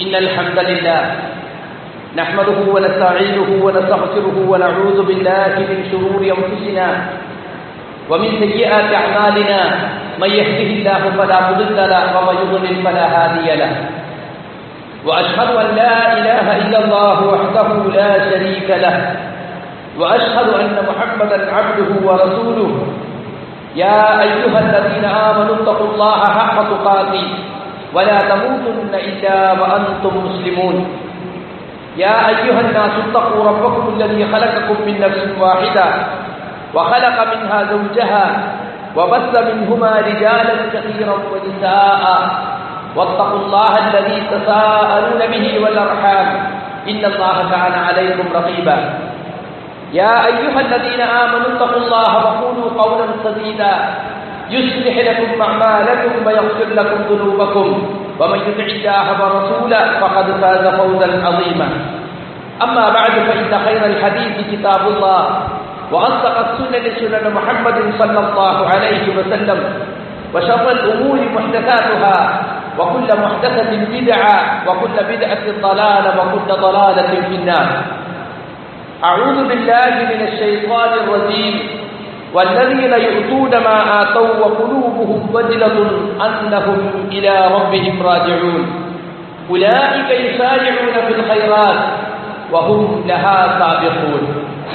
إن الحمد لله نحمده ونستعينه ونستغفره ونعوذ بالله من شرور أنفسنا ومن سيئات أعمالنا من يهده الله فلا مضل له ومن يضلل فلا هادي له وأشهد أن لا إله إلا الله وحده لا شريك له وأشهد أن محمدا عبده ورسوله يا أيها الذين آمنوا اتقوا الله حق تقاته ولا تموتن إلا وأنتم مسلمون يا أيها الناس اتقوا ربكم الذي خلقكم من نفس واحدة وخلق منها زوجها وبث منهما رجالا كثيرا ونساء واتقوا الله الذي تساءلون به والأرحام إن الله كان عليكم رقيبا يا أيها الذين آمنوا اتقوا الله وقولوا قولا سديدا يصلح لكم أعمالكم ويغفر لكم ذنوبكم ومن يطع الله ورسوله فقد فاز فوزا عظيما أما بعد فإن خير الحديث كتاب الله وأصدق السنن سنن محمد صلى الله عليه وسلم وشر الأمور محدثاتها وكل محدثة بدعة وكل بدعة ضلالة وكل ضلالة في النار أعوذ بالله من الشيطان الرجيم والذين يؤتون ما آتوا وقلوبهم وجلة أنهم إلى ربهم راجعون أولئك يسارعون في الخيرات وهم لها سابقون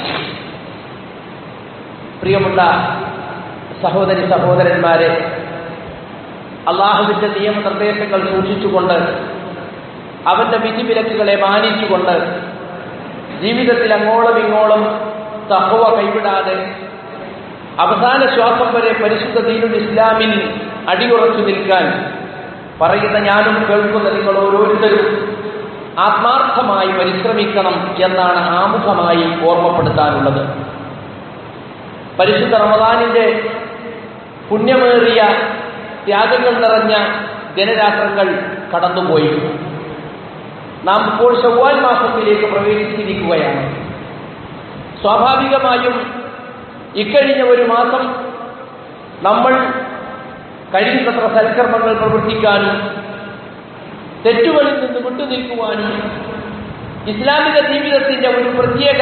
പ്രിയമുള്ള സഹോദരി സഹോദരന്മാരെ അള്ളാഹുവിന്റെ നിയമനിർദ്ദേശങ്ങൾ സൂക്ഷിച്ചുകൊണ്ട് അവന്റെ വിധിവിലക്കുകളെ മാനിച്ചുകൊണ്ട് ജീവിതത്തിൽ അങ്ങോളം ഇങ്ങോളം തഹവ കൈവിടാതെ അവസാന ശ്വാസം വരെ പരിശുദ്ധ ദീനുൽ ഇസ്ലാമിൽ അടിയുറച്ചു നിൽക്കാൻ പറയുന്ന ഞാനും കേൾക്കുന്ന നിങ്ങൾ ഓരോരുത്തരും ആത്മാർത്ഥമായി പരിശ്രമിക്കണം എന്നാണ് ആമുഖമായി ഓർമ്മപ്പെടുത്താനുള്ളത് പരിശുദ്ധ റമദാനിന്റെ പുണ്യമേറിയ ത്യാഗങ്ങൾ നിറഞ്ഞ ദിനരാത്രങ്ങൾ കടന്നുപോയി നാം ഇപ്പോൾ ചൊവ്വാൽ മാസത്തിലേക്ക് പ്രവേശിച്ചിരിക്കുകയാണ് സ്വാഭാവികമായും ഇക്കഴിഞ്ഞ ഒരു മാസം നമ്മൾ കഴിയുന്നത്ര സൽക്കർമ്മങ്ങൾ പ്രവർത്തിക്കാനും തെറ്റുകളിൽ നിന്ന് വിട്ടുനിൽക്കുവാനും ഇസ്ലാമിക ജീവിതത്തിന്റെ ഒരു പ്രത്യേക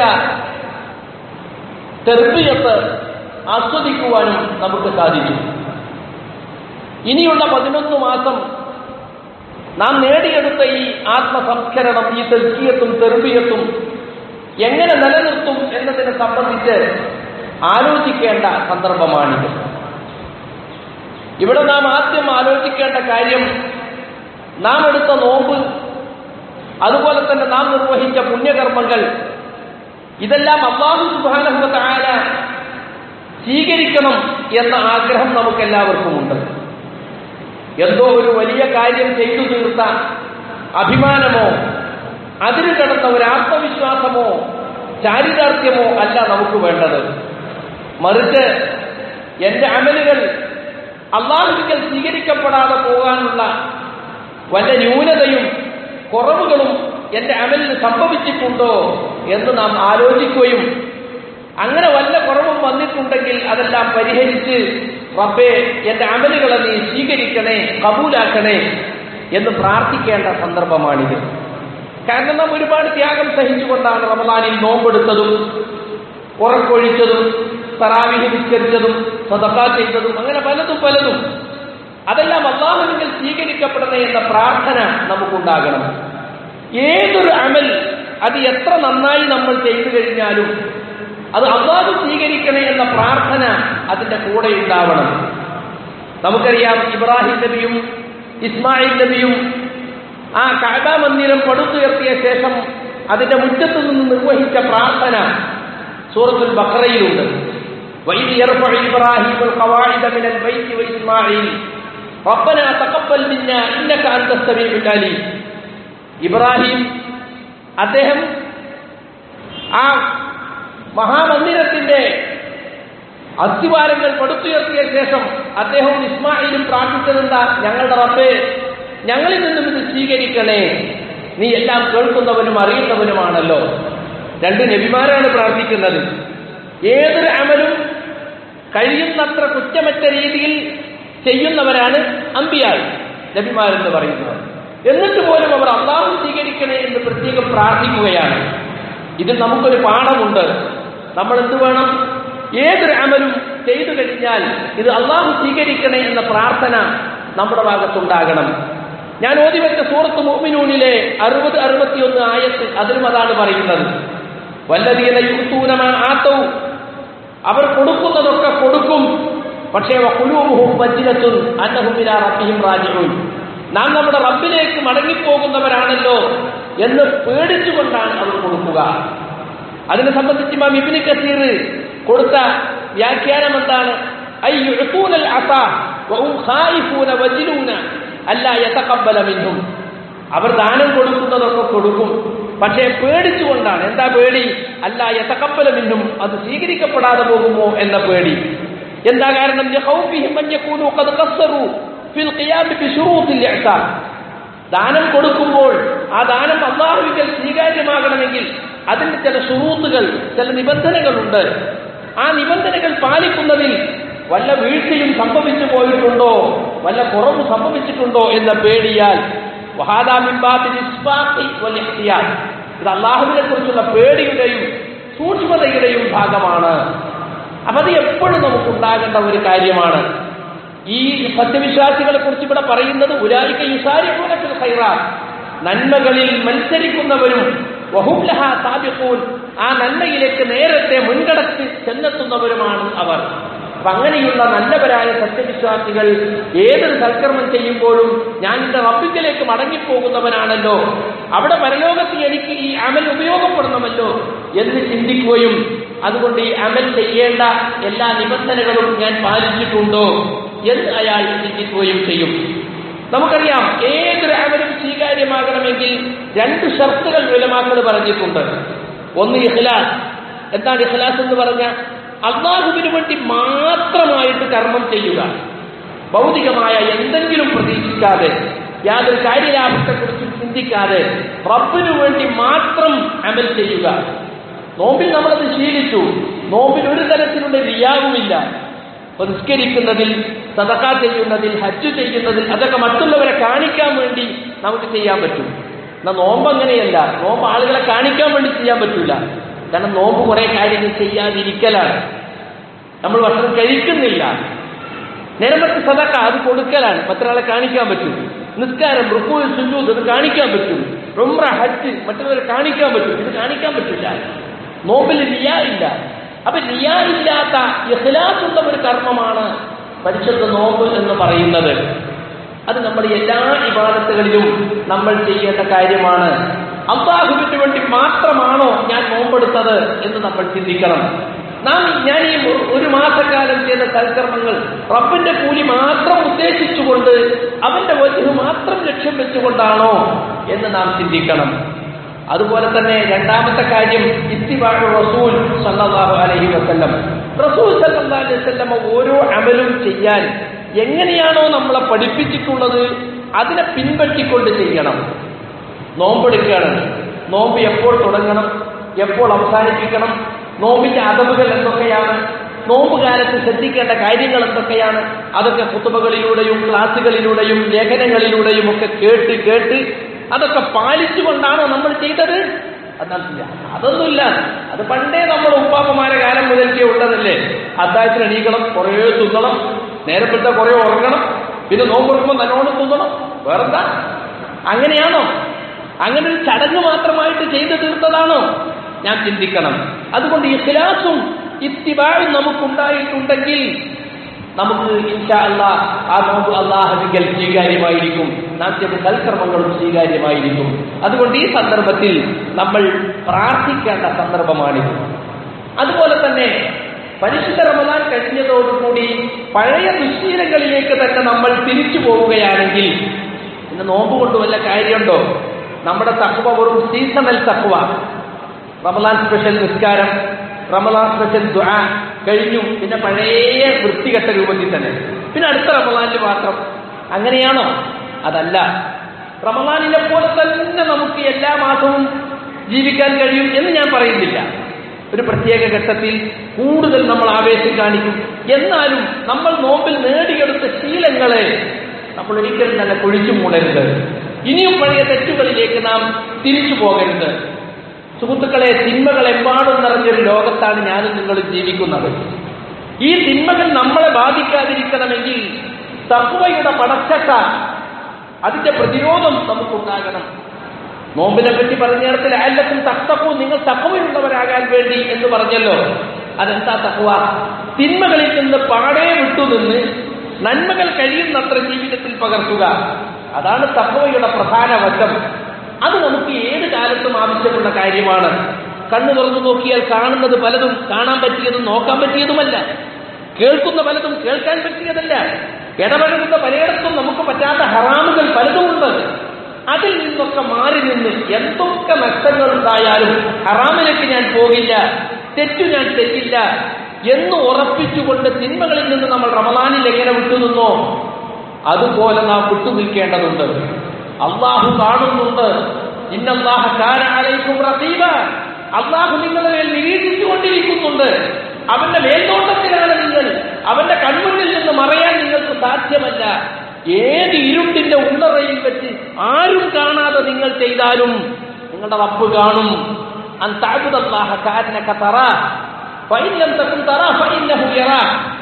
തെർബിയത്ത് ആസ്വദിക്കുവാനും നമുക്ക് സാധിച്ചു ഇനിയുള്ള പതിനൊന്ന് മാസം നാം നേടിയെടുത്ത ഈ ആത്മസംസ്കരണം ഈ തെർക്കിയത്തും തെർബിയത്തും എങ്ങനെ നിലനിർത്തും എന്നതിനെ സംബന്ധിച്ച് ആലോചിക്കേണ്ട സന്ദർഭമാണിത് ഇവിടെ നാം ആദ്യം ആലോചിക്കേണ്ട കാര്യം നാം എടുത്ത നോമ്പ് അതുപോലെ തന്നെ നാം നിർവഹിച്ച പുണ്യകർമ്മങ്ങൾ ഇതെല്ലാം അള്ളാഹു സുബാനഹുല സ്വീകരിക്കണം എന്ന ആഗ്രഹം നമുക്കെല്ലാവർക്കുമുണ്ട് എന്തോ ഒരു വലിയ കാര്യം ചെയ്തു തീർത്ത അഭിമാനമോ അതിന് കിടന്ന ഒരു ആത്മവിശ്വാസമോ ചാരിതാർത്ഥ്യമോ അല്ല നമുക്ക് വേണ്ടത് മറിച്ച് എന്റെ അമലുകൾ അള്ളാഹുവിക്കൽ സ്വീകരിക്കപ്പെടാതെ പോകാനുള്ള വല്ല ന്യൂനതയും കുറവുകളും എന്റെ അമലിന് സംഭവിച്ചിട്ടുണ്ടോ എന്ന് നാം ആലോചിക്കുകയും അങ്ങനെ വല്ല കുറവും വന്നിട്ടുണ്ടെങ്കിൽ അതെല്ലാം പരിഹരിച്ച് റബ്ബേ എന്റെ അമലുകളെ നീ സ്വീകരിക്കണേ കബൂലാക്കണേ എന്ന് പ്രാർത്ഥിക്കേണ്ട സന്ദർഭമാണിത് കാരണം നാം ഒരുപാട് ത്യാഗം സഹിച്ചുകൊണ്ടാണ് റമദാനിൽ നോമ്പെടുത്തതും ഉറക്കൊഴിച്ചതും തറാവിഹി വിസ്കരിച്ചതും സദക്ക ചെയ്തതും അങ്ങനെ പലതും പലതും അതെല്ലാം അള്ളാഹുവിൽ സ്വീകരിക്കപ്പെടണേ എന്ന പ്രാർത്ഥന നമുക്കുണ്ടാകണം ഏതൊരു അമൽ അത് എത്ര നന്നായി നമ്മൾ ചെയ്തു കഴിഞ്ഞാലും അത് അള്ളാഹു സ്വീകരിക്കണേ എന്ന പ്രാർത്ഥന അതിന്റെ കൂടെ ഉണ്ടാവണം നമുക്കറിയാം ഇബ്രാഹിം നബിയും ഇസ്മായിൽ നബിയും ആ കാബ മന്ദിരം പടുത്തുയർത്തിയ ശേഷം അതിന്റെ മുറ്റത്തു നിന്ന് നിർവഹിച്ച പ്രാർത്ഥന സൂറത്തുൽ ബഖറയിലുണ്ട് وإذ يرفع إبراهيم القواعد من البيت وإسماعيل ربنا تقبل منا إنك أنت السميع العليم ഇബ്രാഹിം അദ്ദേഹം ആ മഹാമന്ദിരത്തിന്റെ അസ്ഥിവാരങ്ങൾ പടുത്തുയർത്തിയ ശേഷം അദ്ദേഹവും ഇസ്മായിലും പ്രാർത്ഥിച്ചതെന്താ ഞങ്ങളുടെ റബ്ബേ ഞങ്ങളിൽ നിന്നും ഇത് സ്വീകരിക്കണേ നീ എല്ലാം കേൾക്കുന്നവനും അറിയുന്നവനുമാണല്ലോ രണ്ട് നബിമാരാണ് പ്രാർത്ഥിക്കുന്നത് ഏതൊരു അമലും കഴിയുന്നത്ര കുറ്റമറ്റ രീതിയിൽ ചെയ്യുന്നവരാണ് അമ്പിയാൾ നബിമാരെന്ന് പറയുന്നത് എന്നിട്ട് പോലും അവർ അള്ളാഹു പ്രാർത്ഥിക്കുകയാണ് ഇതിൽ നമുക്കൊരു പാഠമുണ്ട് നമ്മൾ എന്ത് വേണം ഏതൊരു അമലും ചെയ്തു കഴിഞ്ഞാൽ ഇത് അള്ളാഹു സ്വീകരിക്കണേ എന്ന പ്രാർത്ഥന നമ്മുടെ ഭാഗത്തുണ്ടാകണം ഞാൻ ഓതി വെച്ച സൂറത്ത് മോമിനൂനിലെ അറുപത് അറുപത്തിയൊന്ന് ആയത്ത് അതിലും അതാണ് പറയുന്നത് വല്ലതീന യുക്തൂനമ ആത്തവും അവർ കൊടുക്കുന്നതൊക്കെ കൊടുക്കും പക്ഷേ വഖുലൂബുഹും വജ്രത്തുൻ അന്നഹും ഇലാ റബ്ബിഹിം റാജിഊൻ നാം നമ്മുടെ റബ്ബിലേക്ക് മടങ്ങിപ്പോകുന്നവരാണല്ലോ എന്ന് പേടിച്ചുകൊണ്ടാണ് അവർ കൊടുക്കുക അതിനെ സംബന്ധിച്ച് ഇമാം ഇബ്നു കസീർ കൊടുത്ത വ്യാഖ്യാനം എന്താണ് ഐ യുഅ്തൂനൽ അസാ വഹും ഖായിഫൂന വജ്ലൂന അല്ലാ യതഖബ്ബല മിൻഹും അവർ ദാനം കൊടുക്കുന്നതൊക്കെ കൊടുക്കും പക്ഷേ പേടിച്ചുകൊണ്ടാണ് എന്താ പേടി അല്ല യതക്കപ്പല മിന്നും അത് സ്വീകരിക്കപ്പെടാതെ പോകുമോ എന്ന പേടി എന്താ കാരണം ലഖൗഫിഹിം അൻ യകൂനു ഖദ് ഖസ്സറു ഫിൽ ഖിയാം ബിശുറൂത്തിൽ ഇഹ്സാൻ ദാനം കൊടുക്കുമ്പോൾ ആ ദാനം അള്ളാഹുവിൽ സ്വീകാര്യമാകണമെങ്കിൽ അതിന്റെ ചില ഷുറൂത്തുകൾ ചില നിബന്ധനകളുണ്ട് ആ നിബന്ധനകൾ പാലിക്കുന്നതിൽ വല്ല വീഴ്ചയും സംഭവിച്ചു പോയിട്ടുണ്ടോ വല്ല കുറവ് സംഭവിച്ചിട്ടുണ്ടോ എന്ന പേടിയാൽ വഹാദാ മിൻ ബാബിൽ ഇസ്ബാഖി വൽ ഇഹ്തിയാൽ. ഇത് അള്ളാഹുവിനെ കുറിച്ചുള്ള പേടിയുടെയും സൂക്ഷ്മതയുടെയും ഭാഗമാണ് അപ്പൊ അത് എപ്പോഴും നമുക്ക് ഉണ്ടാകേണ്ട ഒരു കാര്യമാണ് ഈ സത്യവിശ്വാസികളെ കുറിച്ച് ഇവിടെ പറയുന്നത് ഉലായിക്ക യുസാരിഫൂനഫിൽ ഖൈറാത്ത് നന്മകളിൽ മത്സരിക്കുന്നവരും വഹുംലഹ സാബിഖൂൻ ആ നന്മയിലേക്ക് നേരത്തെ മുൻകടച്ച് ചെന്നെത്തുന്നവരുമാണ് അവർ അപ്പൊ അങ്ങനെയുള്ള നല്ലവരായ സത്യവിശ്വാസികൾ ഏതൊരു സൽക്കർമ്മം ചെയ്യുമ്പോഴും ഞാൻ എന്റെ റബ്ബിക്കലേക്ക് മടങ്ങിപ്പോകുന്നവനാണല്ലോ അവിടെ പരലോകത്ത് എനിക്ക് ഈ അമൽ ഉപയോഗപ്പെടണമല്ലോ എന്ന് ചിന്തിക്കുകയും അതുകൊണ്ട് ഈ അമൽ ചെയ്യേണ്ട എല്ലാ നിബന്ധനകളും ഞാൻ പാലിച്ചിട്ടുണ്ടോ എന്ന് അയാൾ ചിന്തിക്കുകയും ചെയ്യും നമുക്കറിയാം ഏതൊരു അമലും സ്വീകാര്യമാകണമെങ്കിൽ രണ്ട് ഷർത്തുകൾ വിലമാക്കൾ പറഞ്ഞിട്ടുണ്ട് ഒന്ന് ഇഖ്ലാസ് എന്താണ് ഇഖ്ലാസ് എന്ന് പറഞ്ഞ അള്ളാഹുവിന് വേണ്ടി മാത്രമായിട്ട് കർമ്മം ചെയ്യുക ഭൗതികമായ എന്തെങ്കിലും പ്രതീക്ഷിക്കാതെ യാതൊരു കാര്യലാഭത്തെക്കുറിച്ചും ചിന്തിക്കാതെ റബ്ബിനു വേണ്ടി മാത്രം അമൽ ചെയ്യുക നോമ്പിൽ നമ്മളത് ശീലിച്ചു നോമ്പിൽ ഒരു തരത്തിലുള്ള റിയാവുമില്ല നിസ്കരിക്കുന്നതിൽ സദക്ക ചെയ്യുന്നതിൽ ഹജ്ജ് ചെയ്യുന്നതിൽ അതൊക്കെ മറ്റുള്ളവരെ കാണിക്കാൻ വേണ്ടി നമുക്ക് ചെയ്യാൻ പറ്റും എന്നാൽ നോമ്പ് അങ്ങനെയല്ല നോമ്പ് ആളുകളെ കാണിക്കാൻ വേണ്ടി ചെയ്യാൻ പറ്റില്ല കാരണം നോമ്പ് കുറെ കാര്യങ്ങൾ ചെയ്യാതിരിക്കലാണ് നമ്മൾ ഭക്ഷണം കഴിക്കുന്നില്ല നിരവധി സദക്ക അത് കൊടുക്കലാണ് മറ്റൊരാളെ കാണിക്കാൻ പറ്റും നിസ്കാരം റുക്കൂ സുജൂദ് അത് കാണിക്കാൻ പറ്റും റുമ്ര ഹജ്ജ് മറ്റുള്ളവരെ കാണിക്കാൻ പറ്റും ഇത് കാണിക്കാൻ പറ്റില്ല നോമ്പിൽ റിയ ഇല്ല അപ്പൊ റിയ ഇല്ലാത്ത ഇഖ്ലാസുള്ള ഒരു കർമ്മമാണ് പരിശുദ്ധ നോമ്പ് എന്ന് പറയുന്നത് അത് നമ്മൾ എല്ലാ ഇബാദത്തുകളിലും നമ്മൾ ചെയ്യേണ്ട കാര്യമാണ് അള്ളാഹുവിന് വേണ്ടി മാത്രമാണോ ഞാൻ നോമ്പെടുത്തത് എന്ന് നമ്മൾ ചിന്തിക്കണം നാം ഞാൻ ഈ ഒരു മാസക്കാലം ചെയ്ത സൽക്കർമ്മങ്ങൾ റബ്ബിന്റെ കൂലി മാത്രം ഉദ്ദേശിച്ചുകൊണ്ട് അവന്റെ വജു മാത്രം ലക്ഷ്യം വെച്ചുകൊണ്ടാണോ എന്ന് നാം ചിന്തിക്കണം അതുപോലെ തന്നെ രണ്ടാമത്തെ കാര്യം ഇത്തിബാഴ് റസൂൽ സല്ലല്ലാഹു അലൈഹി വസല്ലം റസൂൽ സല്ലല്ലാഹു അലൈഹി വസല്ലം ഓരോ അമലും ചെയ്യാൻ എങ്ങനെയാണോ നമ്മളെ പഠിപ്പിച്ചിട്ടുള്ളത് അതിനെ പിൻപറ്റിക്കൊണ്ട് ചെയ്യണം നോമ്പെടുക്കുകയാണ് നോമ്പ് എപ്പോൾ തുടങ്ങണം എപ്പോൾ അവസാനിപ്പിക്കണം നോമ്പിന്റെ അതവുകൾ എന്തൊക്കെയാണ് നോമ്പ് കാലത്ത് ശ്രദ്ധിക്കേണ്ട കാര്യങ്ങൾ എന്തൊക്കെയാണ് അതൊക്കെ കുത്തുബകളിലൂടെയും ക്ലാസ്സുകളിലൂടെയും ലേഖനങ്ങളിലൂടെയും ഒക്കെ കേട്ട് കേട്ട് അതൊക്കെ പാലിച്ചുകൊണ്ടാണോ നമ്മൾ ചെയ്തത് അതല്ല അതൊന്നുമില്ല അത് പണ്ടേ നമ്മൾ ഉപ്പാപ്പമാരെ കാലം മുതൽക്കേ ഉള്ളതല്ലേ അത്താഴത്തിന് എണീക്കണം കുറേ തിന്നണം നേരപ്പെട്ട കുറേ ഉറങ്ങണം പിന്നെ നോമ്പെടുക്കുമ്പോൾ നല്ലോണം തിന്നണം വേറെന്താ അങ്ങനെയാണോ അങ്ങനെ ഒരു ചടങ്ങ് മാത്രമായിട്ട് ചെയ്തു തീർത്തതാണോ ഞാൻ ചിന്തിക്കണം അതുകൊണ്ട് ഇഖ്ലാസും ഇത്തിബാഴും നമുക്കുണ്ടായിട്ടുണ്ടെങ്കിൽ നമുക്ക് ഇൻഷാ അല്ലാ ആ നോമ്പ് അള്ളാഹുവിൽ സ്വീകാര്യമായിരിക്കും നാം ചെയ്ത സൽക്കർമ്മങ്ങളും സ്വീകാര്യമായിരിക്കും അതുകൊണ്ട് ഈ സന്ദർഭത്തിൽ നമ്മൾ പ്രാർത്ഥിക്കേണ്ട സന്ദർഭമാണിത് അതുപോലെ തന്നെ പരിശുദ്ധ റമദാൻ കഴിഞ്ഞതോടുകൂടി പഴയ ദുശ്ശീലങ്ങളിലേക്ക് തന്നെ നമ്മൾ തിരിച്ചു പോവുകയാണെങ്കിൽ ഇന്ന് നോമ്പ് കൊണ്ട് വല്ല കാര്യമുണ്ടോ നമ്മുടെ തക്കുവ വെറും സീസണൽ തക്കുവ റമദാൻ സ്പെഷ്യൽ നിസ്കാരം റമദാൻ സ്പെഷ്യൽ ദുആ കഴിഞ്ഞു പിന്നെ പഴയ വൃത്തികെട്ട രൂപത്തിൽ തന്നെ പിന്നെ അടുത്ത റമദാനിൽ മാത്രം അങ്ങനെയാണോ അതല്ല റമദാനിനെ പോലെ തന്നെ നമുക്ക് എല്ലാ മാസവും ജീവിക്കാൻ കഴിയും എന്ന് ഞാൻ പറയുന്നില്ല ഒരു പ്രത്യേക ഘട്ടത്തിൽ കൂടുതൽ നമ്മൾ ആവേശം കാണിക്കും എന്നാലും നമ്മൾ നോമ്പിൽ നേടിയെടുത്ത ശീലങ്ങളെ നമ്മൾ ഒരിക്കലും തന്നെ കുഴിച്ചു മൂടരുത് ഇനിയും പഴയ തെറ്റുകളിലേക്ക് നാം തിരിച്ചു പോകരുത് സുഹൃത്തുക്കളെ തിന്മകൾ എമ്പാടും നിറഞ്ഞൊരു ലോകത്താണ് ഞാനും നിങ്ങളും ജീവിക്കുന്നത് ഈ തിന്മകൾ നമ്മളെ ബാധിക്കാതിരിക്കണമെങ്കിൽ തക്കുവയുടെ പടച്ചക്ക അതിന്റെ പ്രതിരോധം നമുക്കുണ്ടാകണം നോമ്പിനെ പറ്റി പറഞ്ഞ നേരത്തിൽ അല്ലത്തും തക്കവും നിങ്ങൾ തക്കവയുള്ളവരാകാൻ വേണ്ടി എന്ന് പറഞ്ഞല്ലോ അതെന്താ തക്കവ തിന്മകളിൽ നിന്ന് പാടേ വിട്ടുനിന്ന് നന്മകൾ കഴിയുന്നത്ര ജീവിതത്തിൽ പകർത്തുക അതാണ് തക്കവയുടെ പ്രധാന വശം അത് നമുക്ക് ഏത് കാലത്തും ആവശ്യമുള്ള കാര്യമാണ് കണ്ണു തുറന്നു നോക്കിയാൽ കാണുന്നത് പലതും കാണാൻ പറ്റിയതും നോക്കാൻ പറ്റിയതുമല്ല കേൾക്കുന്ന പലതും കേൾക്കാൻ പറ്റിയതല്ല ഇടപഴകുന്ന പലയിടത്തും നമുക്ക് പറ്റാത്ത ഹറാമുകൾ പലതുമുണ്ട് അതിൽ നിന്നൊക്കെ മാറി നിന്ന് എന്തൊക്കെ നഷ്ടങ്ങൾ ഉണ്ടായാലും ഹറാമിലേക്ക് ഞാൻ പോകില്ല തെറ്റു ഞാൻ തെറ്റില്ല എന്ന് ഉറപ്പിച്ചുകൊണ്ട് തിന്മകളിൽ നിന്ന് നമ്മൾ റമദാനിൽ എങ്ങനെ വിട്ടുനിന്നോ അതുപോലെ നാം വിട്ടുനിൽക്കേണ്ടതുണ്ട് അള്ളാഹു കാണുന്നുണ്ട് ഇന്നല്ലാഹ കാന അലൈക്കും റഖീബ അള്ളാഹു നിങ്ങളുടെ മേൽ നിരീക്ഷിച്ചുകൊണ്ടിരിക്കുന്നുണ്ട് അവന്റെ മേൽനോട്ടത്തിലാണ് നിങ്ങൾ അവന്റെ കൺമുന്നിൽ നിന്ന് മറയാൻ നിങ്ങൾക്ക് സാധ്യമല്ല ഏത് ഇരുട്ടിന്റെ ഉള്ളറയിൽ വെച്ച് ആരും കാണാതെ നിങ്ങൾ ചെയ്താലും നിങ്ങളുടെ റബ്ബ് കാണും അൻ തഅബുദല്ലാഹ കഅന്നക തറാ ഫഇൻ ലം തകുൻ തറാ ഫഇന്നഹു യറാ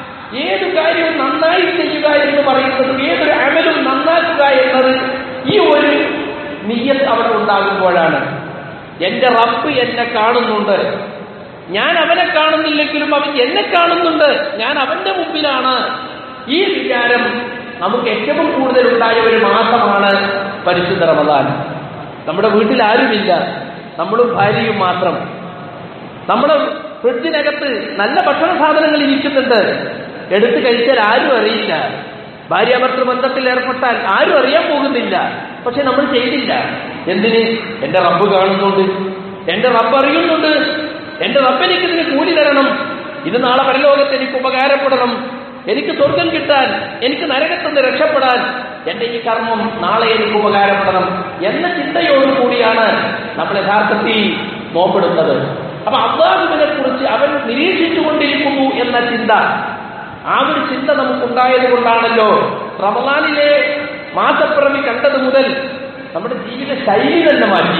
ഏത് കാര്യവും നന്നായി ചെയ്യുക എന്ന് പറയുന്നത് ഏതൊരു അമലും നന്നാക്കുക എന്നത് ഈ ഒരു നീയത്ത് അവിടെ ഉണ്ടാകുമ്പോഴാണ് എന്റെ റബ്ബ് എന്നെ കാണുന്നുണ്ട് ഞാൻ അവനെ കാണുന്നില്ലെങ്കിലും അവൻ എന്നെ കാണുന്നുണ്ട് ഞാൻ അവന്റെ മുമ്പിലാണ് ഈ വിചാരം നമുക്ക് ഏറ്റവും കൂടുതൽ ഉണ്ടായ ഒരു മാസമാണ് പരിശുദ്ധ റമദാൻ നമ്മുടെ വീട്ടിൽ ആരുമില്ല നമ്മളും ഭാര്യയും മാത്രം നമ്മുടെ ഫ്രിഡ്ജിനകത്ത് നല്ല ഭക്ഷണ സാധനങ്ങൾ ഇരിക്കുന്നുണ്ട് എടുത്തു കഴിച്ചാൽ ആരും അറിയില്ല ഭാര്യാഭർത്തൃ ബന്ധത്തിൽ ഏർപ്പെട്ടാൽ ആരും അറിയാൻ പോകുന്നില്ല പക്ഷെ നമ്മൾ ചെയ്തില്ല എന്തിന് എന്റെ റബ്ബ് കാണുന്നുണ്ട് എന്റെ റബ്ബ് അറിയുന്നുണ്ട് എന്റെ റബ്ബ് എനിക്ക് ഇതിന് കൂലി തരണം ഇത് നാളെ പരലോകത്ത് എനിക്ക് ഉപകാരപ്പെടണം എനിക്ക് സ്വർഗം കിട്ടാൻ എനിക്ക് നരകത്തുനിന്ന് രക്ഷപ്പെടാൻ എന്റെ ഈ കർമ്മം നാളെ എനിക്ക് ഉപകാരപ്പെടണം എന്ന ചിന്തയോടുകൂടിയാണ് നമ്മൾ യഥാർത്ഥത്തിൽ നോപ്പെടുന്നത് അപ്പൊ അള്ളാഹുവിനെ കുറിച്ച് അവൻ നിരീക്ഷിച്ചുകൊണ്ടിരിക്കുന്നു എന്ന ചിന്ത ആ ഒരു ചിന്ത നമുക്കുണ്ടായത് കൊണ്ടാണല്ലോ റമദാനിലെ മാസപ്പിറവി കണ്ടത് മുതൽ നമ്മുടെ ജീവിത ശൈലി തന്നെ മാറ്റി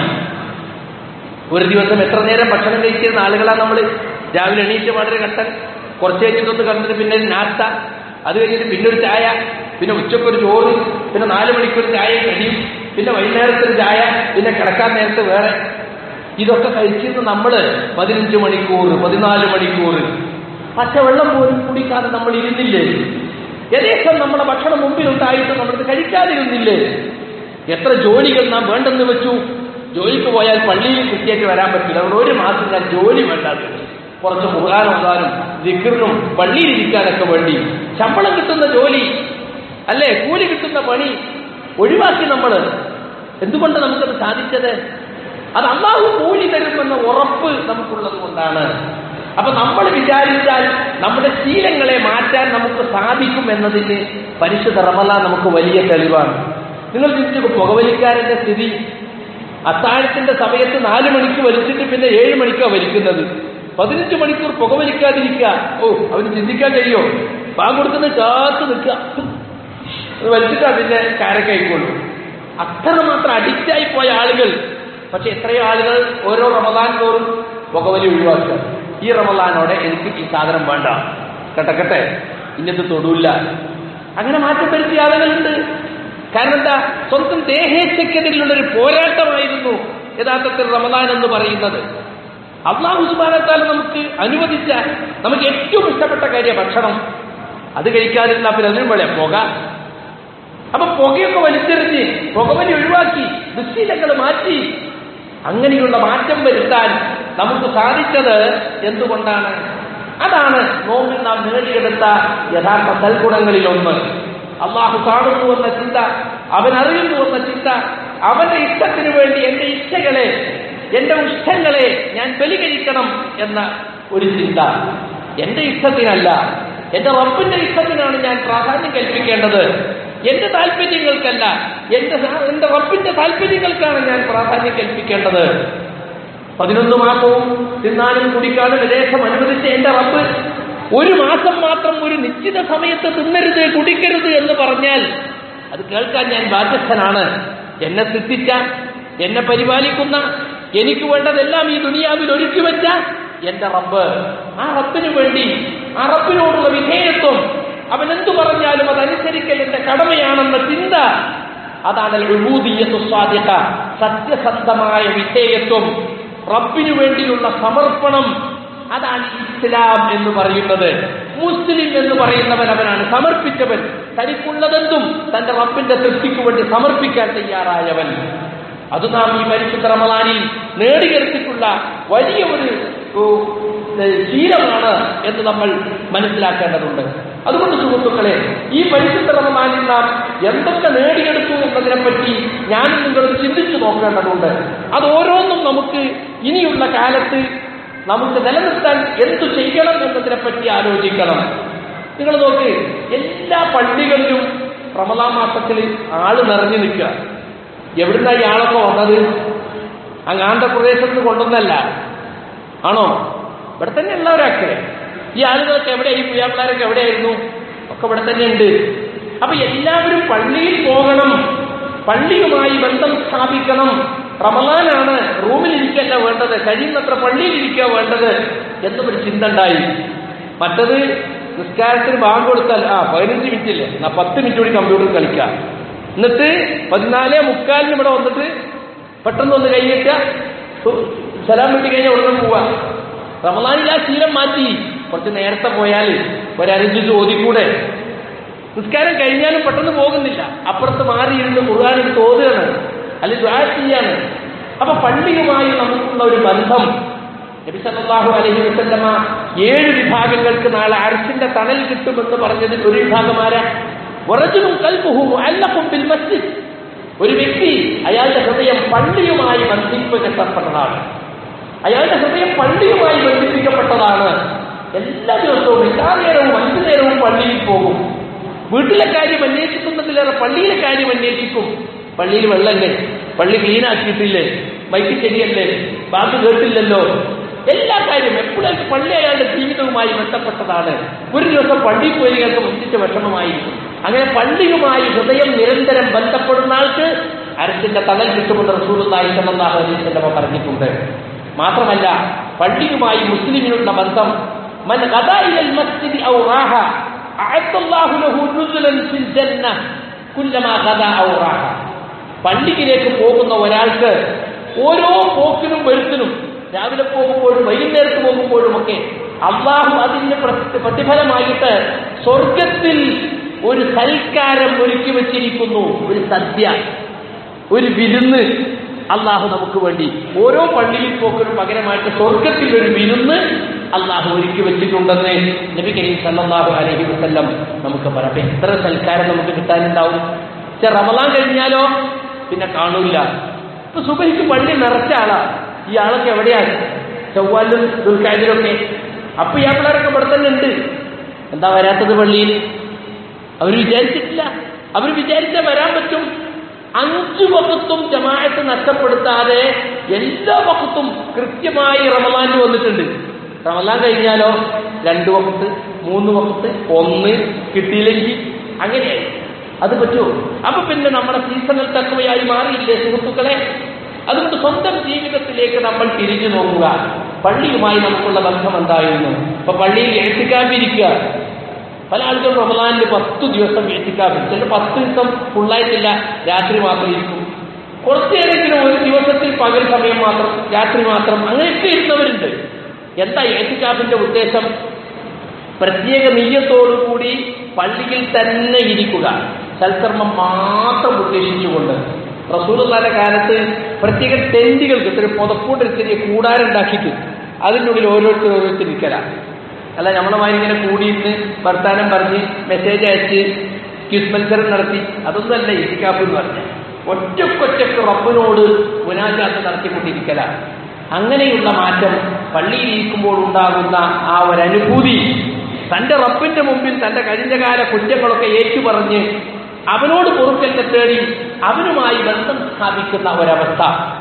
ഒരു ദിവസം എത്ര നേരം ഭക്ഷണം കഴിച്ചിരുന്ന ആളുകളാണ് നമ്മൾ രാവിലെ എണീറ്റ് വളരെ കട്ടൻ കുറച്ച് കഴിഞ്ഞിട്ടൊന്ന് കണ്ടിട്ട് പിന്നെ നാസ്ത അത് കഴിഞ്ഞിട്ട് പിന്നെ ഒരു ചായ പിന്നെ ഉച്ചക്കൊരു ചോറ് പിന്നെ നാല് മണിക്കൊരു ചായ കഴിയും പിന്നെ വൈകുന്നേരത്തൊരു ചായ പിന്നെ കിടക്കാൻ നേരത്ത് വേറെ ഇതൊക്കെ കഴിച്ചിരുന്ന നമ്മൾ പതിനഞ്ച് മണിക്കൂർ പതിനാല് മണിക്കൂർ പച്ചവെള്ളം പോലും കുടിക്കാതെ നമ്മൾ ഇരുന്നില്ലേ യഥേഷ്ടം നമ്മുടെ ഭക്ഷണം മുമ്പിലുണ്ടായിട്ട് നമ്മളിത് കഴിക്കാതിരുന്നില്ലേ എത്ര ജോലികൾ നാം വേണ്ടെന്ന് വെച്ചു ജോലിക്ക് പോയാൽ പള്ളിയിൽ കൃത്യമായിട്ട് വരാൻ പറ്റില്ല അതുകൊണ്ട് ഒരു മാസം ഞാൻ ജോലി വേണ്ടാതെ വെച്ചു. കുറച്ച് മുഖാനം ഓതാനും ദിക്കറിനും പള്ളിയിൽ ഇരിക്കാനൊക്കെ വേണ്ടി ശമ്പളം കിട്ടുന്ന ജോലി അല്ലേ കൂലി കിട്ടുന്ന പണി ഒഴിവാക്കി നമ്മൾ എന്തുകൊണ്ട് നമുക്കത് സാധിച്ചത് അത് അള്ളാഹു കൂലി തരുമെന്ന ഉറപ്പ് നമുക്കുള്ളത് കൊണ്ടാണ് അപ്പൊ നമ്മൾ വിചാരിച്ചാൽ നമ്മുടെ ശീലങ്ങളെ മാറ്റാൻ നമുക്ക് സാധിക്കും എന്നതിന് പരിശുദ്ധ റമല നമുക്ക് വലിയ തെളിവാണ് നിങ്ങൾ ചിന്തിച്ചു പുകവലിക്കാരന്റെ സ്ഥിതി അത്താഴത്തിന്റെ സമയത്ത് നാല് മണിക്ക് വലിച്ചിട്ട് പിന്നെ ഏഴ് മണിക്കാണ് വലിക്കുന്നത് പതിനഞ്ച് മണിക്കൂർ പുകവലിക്കാതിരിക്കുക ഓ അവന് ചിന്തിക്കാൻ കഴിയോ പാൻ കൊടുക്കുന്നത് കാത്തു നിൽക്കുക അത് വലിച്ചിട്ടാ പിന്നെ കാരക്കൈക്കൊള്ളു അത്രമാത്രം അഡിക്റ്റായി പോയ ആളുകൾ പക്ഷെ എത്രയോ ആളുകൾ ഓരോ റമദാൻ തോറും പുകവലി ഒഴിവാക്കുക ഈ റമദാനോടെ എനിക്ക് ഈ സാധനം വേണ്ട കെട്ടക്കട്ടെ ഇന്നത്തെ തൊടൂല്ല അങ്ങനെ മാറ്റം വരുത്തിയ ആളുകളുണ്ട് കാരണം എന്താ സ്വന്തം ദേഹേച്ഛക്കെതിരെയുള്ള ഒരു പോരാട്ടമായിരുന്നു യഥാർത്ഥത്തിൽ റമദാൻ എന്ന് പറയുന്നത് അള്ളാഹു സുബാനത്താൽ നമുക്ക് അനുവദിച്ച നമുക്ക് ഏറ്റവും ഇഷ്ടപ്പെട്ട കാര്യം ഭക്ഷണം അത് കഴിക്കാതിരുന്ന പിന്നെ അതിനും വേളെ പുക അപ്പൊ പുകയൊക്കെ വലിച്ചെറിഞ്ഞ് പുകവലി ഒഴിവാക്കി ദുശ്ശീലങ്ങൾ മാറ്റി അങ്ങനെയുള്ള മാറ്റം വരുത്താൻ നമുക്ക് സാധിച്ചത് എന്തുകൊണ്ടാണ് അതാണ് നോമ്പിൽ നാം നേടിയെടുത്ത യഥാർത്ഥ സൽഗുണങ്ങളിൽ ഒന്ന് അള്ളാഹു കാണുന്നു എന്ന ചിന്ത അവൻ അറിയുന്നു എന്ന ചിന്ത അവന്റെ ഇഷ്ടത്തിന് വേണ്ടി എന്റെ ഇച്ഛകളെ എന്റെ ഇഷ്ടങ്ങളെ ഞാൻ ബലികരിക്കണം എന്ന ഒരു ചിന്ത എന്റെ ഇഷ്ടത്തിനല്ല എന്റെ റബ്ബിന്റെ ഇഷ്ടത്തിനാണ് ഞാൻ പ്രാധാന്യം കൽപ്പിക്കേണ്ടത് എന്റെ താല്പര്യങ്ങൾക്കല്ല എന്റെ എന്റെ റബ്ബിന്റെ താല്പര്യങ്ങൾക്കാണ് ഞാൻ പ്രാധാന്യം കൽപ്പിക്കേണ്ടത് പതിനൊന്ന് മാസവും തിന്നാനും കുടിക്കാനും വിദേശം അനുവദിച്ച എന്റെ റബ്ബ് ഒരു മാസം മാത്രം ഒരു നിശ്ചിത സമയത്ത് തിന്നരുത് കുടിക്കരുത് എന്ന് പറഞ്ഞാൽ അത് കേൾക്കാൻ ഞാൻ ബാധ്യസ്ഥനാണ് എന്നെ സൃഷ്ടിച്ച എന്നെ പരിപാലിക്കുന്ന എനിക്ക് വേണ്ടതെല്ലാം ഈ ദുനിയാവിൽ ഒരുക്കി വെച്ച എന്റെ റബ്ബ് ആ റബ്ബിനു വേണ്ടി ആ റബ്ബിനോടുള്ള വിധേയത്വം അവൻ എന്തു പറഞ്ഞാലും അതനുസരിക്കൽ എന്റെ കടമയാണെന്ന ചിന്ത അതാണ് ഉഴൂദിയത്തു സ്വാദിക സത്യസന്ധമായ വിധേയത്വം റബ്ബിനു വേണ്ടിയുള്ള സമർപ്പണം അതാണ് ഇസ്ലാം എന്ന് പറയുന്നത് മുസ്ലിം എന്ന് പറയുന്നവൻ അവനാണ് സമർപ്പിച്ചവൻ തനിക്കുള്ളതെന്തും തന്റെ റബ്ബിന്റെ തൃപ്തിക്ക് വേണ്ടി സമർപ്പിക്കാൻ തയ്യാറായവൻ അത് നാം ഈ പരിശുദ്ധ റമദാനിൽ നേടിയെടുത്തിട്ടുള്ള വലിയ ഒരു ഏഹ്, ശീലമാണ് എന്ന് നമ്മൾ മനസ്സിലാക്കേണ്ടതുണ്ട് അതുകൊണ്ട് സുഹൃത്തുക്കളെ ഈ പരിശുദ്ധ റമദാനിൽ നാം എന്തൊക്കെ നേടിയെടുത്തു എന്നതിനെപ്പറ്റി ഞാനും നിങ്ങളും ചിന്തിച്ചു നോക്കേണ്ടതുണ്ട് അത് ഓരോന്നും നമുക്ക് ഇനിയുള്ള കാലത്ത് നമുക്ക് നിലനിർത്താൻ എന്തു ചെയ്യണം എന്നതിനെപ്പറ്റി ആലോചിക്കണം നിങ്ങൾ നോക്ക് എല്ലാ പള്ളികളിലും റമദാൻ മാസത്തിൽ ആള് നിറഞ്ഞു നിൽക്കുക എവിടുന്ന ഈ ആളൊക്കെ വന്നത് അങ്ങ് ആന്ധ്രാപ്രദേശത്ത് നിന്ന് കൊണ്ടുവന്നല്ല ആണോ ഇവിടെ തന്നെ ഉള്ളവരൊക്കെ ഈ ആളുകളൊക്കെ എവിടെ ഈ പുയ്യാപ്പിള്ളാരൊക്കെ എവിടെയായിരുന്നു ഒക്കെ ഇവിടെ തന്നെ ഉണ്ട് അപ്പൊ എല്ലാവരും പള്ളിയിൽ പോകണം പള്ളിയുമായി ബന്ധം സ്ഥാപിക്കണം റമലാനാണ് റൂമിലിരിക്കല്ല വേണ്ടത് കഴിയുന്നത്ര പള്ളിയിലിരിക്കുക വേണ്ടത് എന്നൊരു ചിന്ത ഉണ്ടായി മറ്റത് നിസ്കാരത്തിന് ബാങ്ക് കൊടുത്താൽ ആ പതിനഞ്ച് മിനിറ്റ് ഇല്ലേ എന്നാ പത്ത് മിനിറ്റ് കൂടി കമ്പ്യൂട്ടർ കളിക്കാം എന്നിട്ട് പതിനാലേ മുക്കാലിന് ഇവിടെ വന്നിട്ട് പെട്ടെന്ന് ഒന്ന് കൈയിട്ട് സലാം വിട്ട് കഴിഞ്ഞാൽ ഉടനെ പോവാ റമദാനിൽ ആ ശീലം മാറ്റി കുറച്ച് നേരത്തെ പോയാൽ ഒരഞ്ച് ഓതിക്കൂടെ നിസ്കാരം കഴിഞ്ഞാലും പെട്ടെന്ന് പോകുന്നില്ല അപ്പുറത്ത് മാറിയിരുന്ന് ഖുർആാനിൽ തോതുകയാണ് അല്ലെങ്കിൽ ദ്വാ ചെയ്യാണ് അപ്പൊ പള്ളിയുമായി നമുക്കുള്ള ഒരു ബന്ധം നബി സല്ലല്ലാഹു അലൈഹി വസല്ലമ ഏഴ് വിഭാഗങ്ങൾക്ക് നാളെ അരസിന്റെ തണൽ കിട്ടുമെന്ന് പറഞ്ഞതിൽ ഒരു വിഭാഗം ആരാ വറജുലും കൽബുഹു മുഅല്ലഖും ബിൽ മസ്ജിദ് ഒരു വ്യക്തി അയാളുടെ ഹൃദയം പള്ളിയുമായി ബന്ധിപ്പിക്കപ്പെട്ടതാണ് അയാളുടെ ഹൃദയം പള്ളിയുമായി ബന്ധിപ്പിക്കപ്പെട്ടതാണ് എല്ലാ ദിവസവും എല്ലാ നേരവും അഞ്ചു നേരവും പള്ളിയിൽ പോകും വീട്ടിലെ കാര്യം അന്വേഷിക്കുന്നതിലേറെ പള്ളിയിലെ കാര്യം അന്വേഷിക്കും പള്ളിയിൽ വെള്ളല്ലേ പള്ളി ക്ലീൻ ആക്കിയിട്ടില്ലേ മൈക്ക് ശരിയല്ലേ ബാക്കി കേട്ടില്ലല്ലോ എല്ലാ കാര്യം എപ്പോഴും പള്ളി അയാളുടെ ജീവിതവുമായി ബന്ധപ്പെട്ടതാണ് ഒരു ദിവസം പള്ളിയിൽ പോയി നിങ്ങൾക്ക് മുച്ചിട്ട് വിഷമമായിരിക്കും അങ്ങനെ പള്ളിയുമായി ഹൃദയം നിരന്തരം ബന്ധപ്പെടുന്ന ആൾക്ക് അരസിന്റെ തണൽ കിട്ടുമെന്ന് റസൂലുള്ളാഹി സ്വല്ലല്ലാഹു അലൈഹി വസല്ലം പറഞ്ഞിട്ടുണ്ട് മാത്രമല്ല പള്ളിയുമായി മുസ്ലിമിനുള്ള ബന്ധം മൻ ഗദാ ഇലൽ മസ്ജിദി ഔ റാഹ അഅദ്ദല്ലാഹു ലഹു നുസുലൻ ഫിൽ ജന്ന കുല്ലമാ ഗദാ ഔ റാഹ പള്ളിയിലേക്ക് പോകുന്ന ഒരാൾക്ക് ഓരോ പോക്കിനും വരുത്തിനും രാവിലെ പോകുമ്പോഴും വൈകുന്നേരത്ത് പോകുമ്പോഴും ഒക്കെ അള്ളാഹു അതിന്റെ പ്ര- പ്രതിഫലമായിട്ട് സ്വർഗത്തിൽ ഒരു സൽക്കാരം ഒരുക്കി വെച്ചിരിക്കുന്നു ഒരു സദ്യ ഒരു വിരുന്ന് അള്ളാഹു നമുക്ക് വേണ്ടി ഓരോ പള്ളിയിൽ പോക്കിനും പകരമായിട്ട് സ്വർഗത്തിൽ ഒരു വിരുന്ന് അള്ളാഹു ഒരുക്കി വെച്ചിട്ടുണ്ടെന്ന് നബി കരീം സല്ലല്ലാഹു അലൈഹി വസല്ലം നമുക്ക് പറയാം അപ്പൊ എത്ര സൽക്കാരം നമുക്ക് കിട്ടാനുണ്ടാവും പക്ഷെ റമലാൻ കഴിഞ്ഞാലോ പിന്നെ കാണൂല ഇപ്പൊ സുബഹിക്ക് പള്ളി നിറച്ച ആളാ ഈ ആളൊക്കെ എവിടെയാണ് ചൊവ്വാലും ദുൽഖാദിലൊക്കെ അപ്പൊ ഈ പിള്ളേരൊക്കെ ഇവിടെ തന്നെ ഉണ്ട് എന്താ വരാത്തത് പള്ളിയിൽ അവർ വിചാരിച്ചിട്ടില്ല അവർ വിചാരിച്ചാൽ വരാൻ പറ്റും അഞ്ചു വക്കത്തും ജമാഅത്ത് നഷ്ടപ്പെടുത്താതെ എല്ലാ വക്കത്തും കൃത്യമായി റമലാന് വന്നിട്ടുണ്ട് റമലാൻ കഴിഞ്ഞാലോ രണ്ട് വക്കത്ത് മൂന്ന് വക്കത്ത് ഒന്ന് കിട്ടിയില്ലെങ്കിൽ അങ്ങനെയായി അത് പറ്റുമോ അപ്പൊ പിന്നെ നമ്മുടെ സീസണൽ തക്കവയായി മാറിയില്ലേ സുഹൃത്തുക്കളെ അതുകൊണ്ട് സ്വന്തം ജീവിതത്തിലേക്ക് നമ്മൾ തിരിഞ്ഞു നോക്കുക പള്ളിയുമായി നമുക്കുള്ള ബന്ധം എന്തായിരുന്നു ഇപ്പൊ പള്ളിയിൽ എഴുത്തിക്കാമ്പിരിക്കുക പല ആളുകളും റമദാനിൽ പത്ത് ദിവസം എത്തിക്കാറുണ്ട് ചില പത്ത് ദിവസം ഫുള്ളായിട്ടില്ല രാത്രി മാത്രം ഇരിക്കും കുറച്ചേരെങ്കിലും ഒരു ദിവസത്തിൽ പകൽ സമയം മാത്രം രാത്രി മാത്രം അങ്ങനെയൊക്കെ ഇരുന്നവരുണ്ട് എന്താ എത്തിക്കാഫിന്റെ ഉദ്ദേശം പ്രത്യേക നെയ്യത്തോടുകൂടി പള്ളിയിൽ തന്നെ ഇരിക്കുക സൽക്കർമ്മം മാത്രം ഉദ്ദേശിച്ചുകൊണ്ട് റസൂലുള്ളാന്റെ കാലത്ത് പ്രത്യേക ടെന്റുകൾക്ക് ഇത്തിരി പുതപ്പൂണ്ട് ഇത്തിരി കൂടാരുണ്ടാക്കിയിട്ട് അതിൻ്റെ ഉള്ളിൽ ഓരോരുത്തർ ഓരോരുത്തർ ഇരിക്കലാണ് അല്ല നമ്മളെ മാതിരി ഇങ്ങനെ കൂടിയിരുന്ന് വർത്താനം പറഞ്ഞ് മെസ്സേജ് അയച്ച് ക്വിസ് മത്സരം നടത്തി അതൊന്നുമല്ല ഇരിക്കാപ്പ് എന്ന് പറഞ്ഞ ഒറ്റക്കൊറ്റക്ക് റബ്ബിനോട് മുനാജാത്ത് നടത്തിക്കൊണ്ടിരിക്കല അങ്ങനെയുള്ള മാറ്റം പള്ളിയിൽ ഇരിക്കുമ്പോൾ ഉണ്ടാകുന്ന ആ ഒരു അനുഭൂതി തന്റെ റബ്ബിന്റെ മുമ്പിൽ തന്റെ കഴിഞ്ഞകാല കുറ്റങ്ങളൊക്കെ ഏറ്റുപറഞ്ഞ് അവനോട് പൊറുക്കലിനെ തേടി അവനുമായി ബന്ധം സ്ഥാപിക്കുന്ന ഒരവസ്ഥ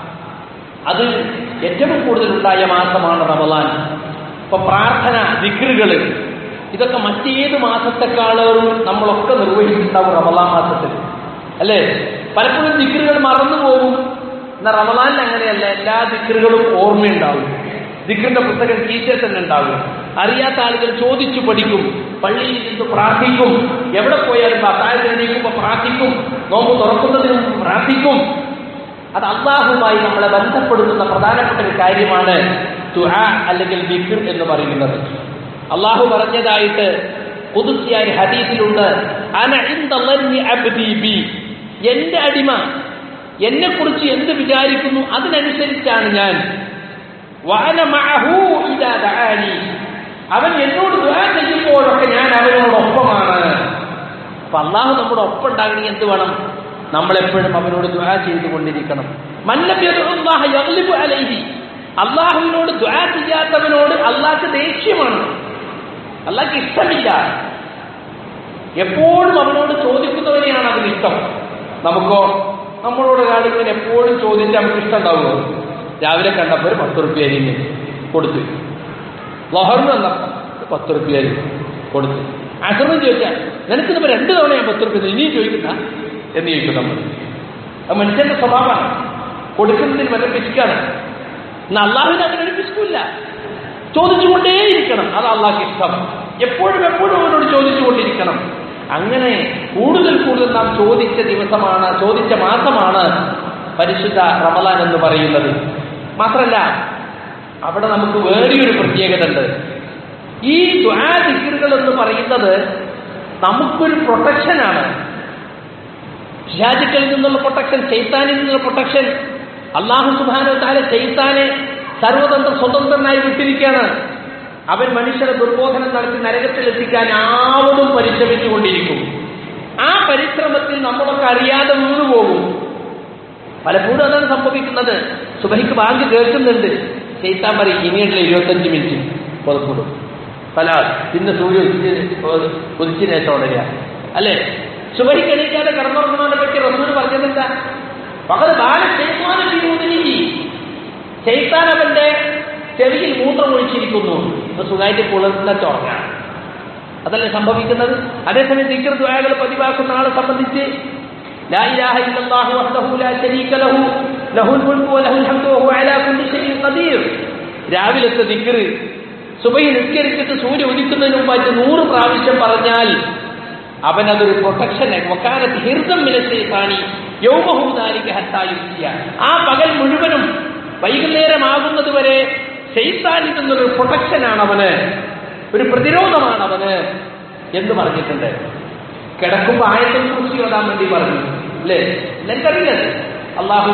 അത് ഏറ്റവും കൂടുതൽ ഉണ്ടായ മാസമാണ് റമദാൻ ഇപ്പൊ പ്രാർത്ഥന ദിക്റുകള് ഇതൊക്കെ മറ്റേത് മാസത്തെക്കാളും നമ്മളൊക്കെ നിർവഹിച്ചിട്ടുണ്ടാവും റമദാൻ മാസത്തിൽ അല്ലേ പലപ്പോഴും ദിക്കറുകൾ മറന്നു പോകും എന്നാൽ റമദാനിൽ അങ്ങനെയല്ല എല്ലാ ദിക്കറുകളും ഓർമ്മയുണ്ടാവും ദിക്കറിന്റെ പുസ്തകം ടീച്ചർ തന്നെ ഉണ്ടാവും അറിയാത്ത ആളുകൾ ചോദിച്ചു പഠിക്കും പള്ളിയിൽ നിന്ന് പ്രാർത്ഥിക്കും എവിടെ പോയാലും അത്താഴത്തിന് എണീക്കുമ്പോൾ പ്രാർത്ഥിക്കും നോമ്പ് തുറക്കുന്നതിന് മുമ്പ് പ്രാർത്ഥിക്കും അത് അള്ളാഹുമായി നമ്മളെ ബന്ധപ്പെടുത്തുന്ന പ്രധാനപ്പെട്ട ഒരു കാര്യമാണ് ദുആ അല്ലെങ്കിൽ ദിക്ർ എന്ന് പറയുന്നത് അള്ളാഹു പറഞ്ഞതായിട്ട് പുതുക്കിയായ ഹദീസിലുണ്ട് അന ഇൻദ ളന്നി അബ്ദി ബി എന്റെ അടിമ എന്നെ കുറിച്ച് എന്ത് വിചാരിക്കുന്നു അതിനനുസരിച്ചാണ് ഞാൻ വഅന മഅഹു ഇദാ ദഅാനി അവൻ എന്നോട് ദുആ ചെയ്യുമ്പോഴൊക്കെ ഞാൻ അവനോടൊപ്പമാണ് അപ്പൊ അള്ളാഹു നമ്മുടെ ഒപ്പം ഉണ്ടാകണമെങ്കിൽ എന്ത് വേണം നമ്മളെപ്പോഴും അവനോട് ദുആ ചെയ്തുകൊണ്ടിരിക്കണം മല്ലം യദ്ഉല്ലാഹ യഗ്ലിബു അലൈഹി അള്ളാഹുവിനോട് ദുആ ചെയ്യാത്തവനോട് അള്ളാഹ്ക്ക് ദേഷ്യമാണ് അള്ളാഹ്ക്ക് ഇഷ്ടമില്ല എപ്പോഴും അവനോട് ചോദിക്കുന്നവനെയാണ് അവന് ഇഷ്ടം നമുക്കോ നമ്മളോട് ഒരാളിങ്ങനെ എപ്പോഴും ചോദിച്ചാൽ നമുക്ക് ഇഷ്ടം ഉണ്ടാവുമോ രാവിലെ കണ്ടപ്പോൾ ഒരു പത്ത് റുപ്യ അരിഞ്ഞ് കൊടുത്തു ലഹറിന് വന്നപ്പോൾ പത്ത് റുപ്യ അരി കൊടുത്തു അസറിന് ചോദിച്ചാൽ നിനക്ക് ഇന്നിപ്പോൾ രണ്ട് തവണ ഞാൻ പത്ത് റുപ്യ ഇനിയും ചോദിക്കുന്ന എന്ന് ചോദിക്കും നമ്മൾ അത് മനുഷ്യന്റെ സ്വഭാവമാണ് കൊടുക്കുന്നതിന് വല്ല പിശുക്കാണ് എന്നാൽ അള്ളാഹുവിന് അങ്ങനെ ഒരു പിശുക്കില്ല ചോദിച്ചുകൊണ്ടേയിരിക്കണം അത് അള്ളാഹ്ക്ക് ഇഷ്ടം എപ്പോഴും എപ്പോഴും അവനോട് ചോദിച്ചുകൊണ്ടിരിക്കണം അങ്ങനെ കൂടുതൽ കൂടുതൽ നാം ചോദിച്ച ദിവസമാണ് ചോദിച്ച മാസമാണ് പരിശുദ്ധ റമലാൻ എന്ന് പറയുന്നത് മാത്രമല്ല അവിടെ നമുക്ക് വേറെയൊരു പ്രത്യേകത ഉണ്ട് ഈ ദ്വാദിക്കറുകൾ എന്ന് പറയുന്നത് നമുക്കൊരു പ്രൊട്ടക്ഷനാണ് ഷാജുക്കളിൽ നിന്നുള്ള പ്രൊട്ടക്ഷൻ ചൈത്താനിൽ നിന്നുള്ള പ്രൊട്ടക്ഷൻ അള്ളാഹു സുബാനോ താല ചൈത്താനെ സർവതന്ത്ര സ്വതന്ത്രനായി വിട്ടിരിക്കുകയാണ് അവൻ മനുഷ്യരെ ദുർബോധനം നടത്തി നരകത്തിൽ എത്തിക്കാൻ ആവതും പരിശ്രമിച്ചുകൊണ്ടിരിക്കും ആ പരിശ്രമത്തിൽ നമ്മളൊക്കെ അറിയാതെ വീണു പോകും പലപ്പോഴും അതാണ് സംഭവിക്കുന്നത് സുബഹിക്ക് ബാങ്ക് കേൾക്കുന്നുണ്ട് ചെയ്ത്താൻ പറയും ഇനിയുള്ള ഇരുപത്തഞ്ച് മിനിറ്റ് പുറപ്പെടും പല ഇന്ന് സൂര്യ ഉദിച്ചിന് ശേഷം ഉടരുക അല്ലേ സുബഹിക്ക് എണീക്കാതെ കടന്നുറങ്ങുന്നതിനെ പറ്റി റസൂൽ പറഞ്ഞത് എന്താ പകൽ ബാല ചെയ്താനും ചെയ്ത്താൻ അവന്റെ ചെവിയിൽ മൂത്രം ഒഴിച്ചിരിക്കുന്നു ഇപ്പൊ സുഖമായിട്ട് പുലർന്നിട്ട് ഉറങ്ങാം അതല്ലേ സംഭവിക്കുന്നത് അതേസമയം ദിക്കർ ദ്വായകൾ പതിവാക്കുന്ന ആളെ സംബന്ധിച്ച് لا إله إلا الله وحده لا شريك له له الملك وله الحمد وهو على كل شيء قدير രാവിലത്തെ ദിക്കർ സുബഹി നിസ്കരിച്ചിട്ട് സൂര്യ ഉദിക്കുന്നതിന് മുമ്പായിട്ട് നൂറ് പ്രാവശ്യം പറഞ്ഞാൽ അവൻ അതൊരു പ്രൊട്ടക്ഷൻ വക്കാലത്ത് ഹീർദം മിനശ്ശേഷാണി യൗമഹൂദാലിക്ക് ഹത്തായുഷ്യ ആ പകൽ മുഴുവനും വൈകുന്നേരമാകുന്നത് വരെ ശൈത്താനിൽ നിന്നൊരു പ്രൊട്ടക്ഷനാണ് അവന് ഒരു പ്രതിരോധമാണ് അവന് എന്ന് പറഞ്ഞിട്ടുണ്ട് കിടക്കുമ്പോൾ ആയത്തിൽ കുറിച്ച് ഓടാൻ വേണ്ടി പറഞ്ഞു അല്ലേ നിനക്കറിയത് അള്ളാഹു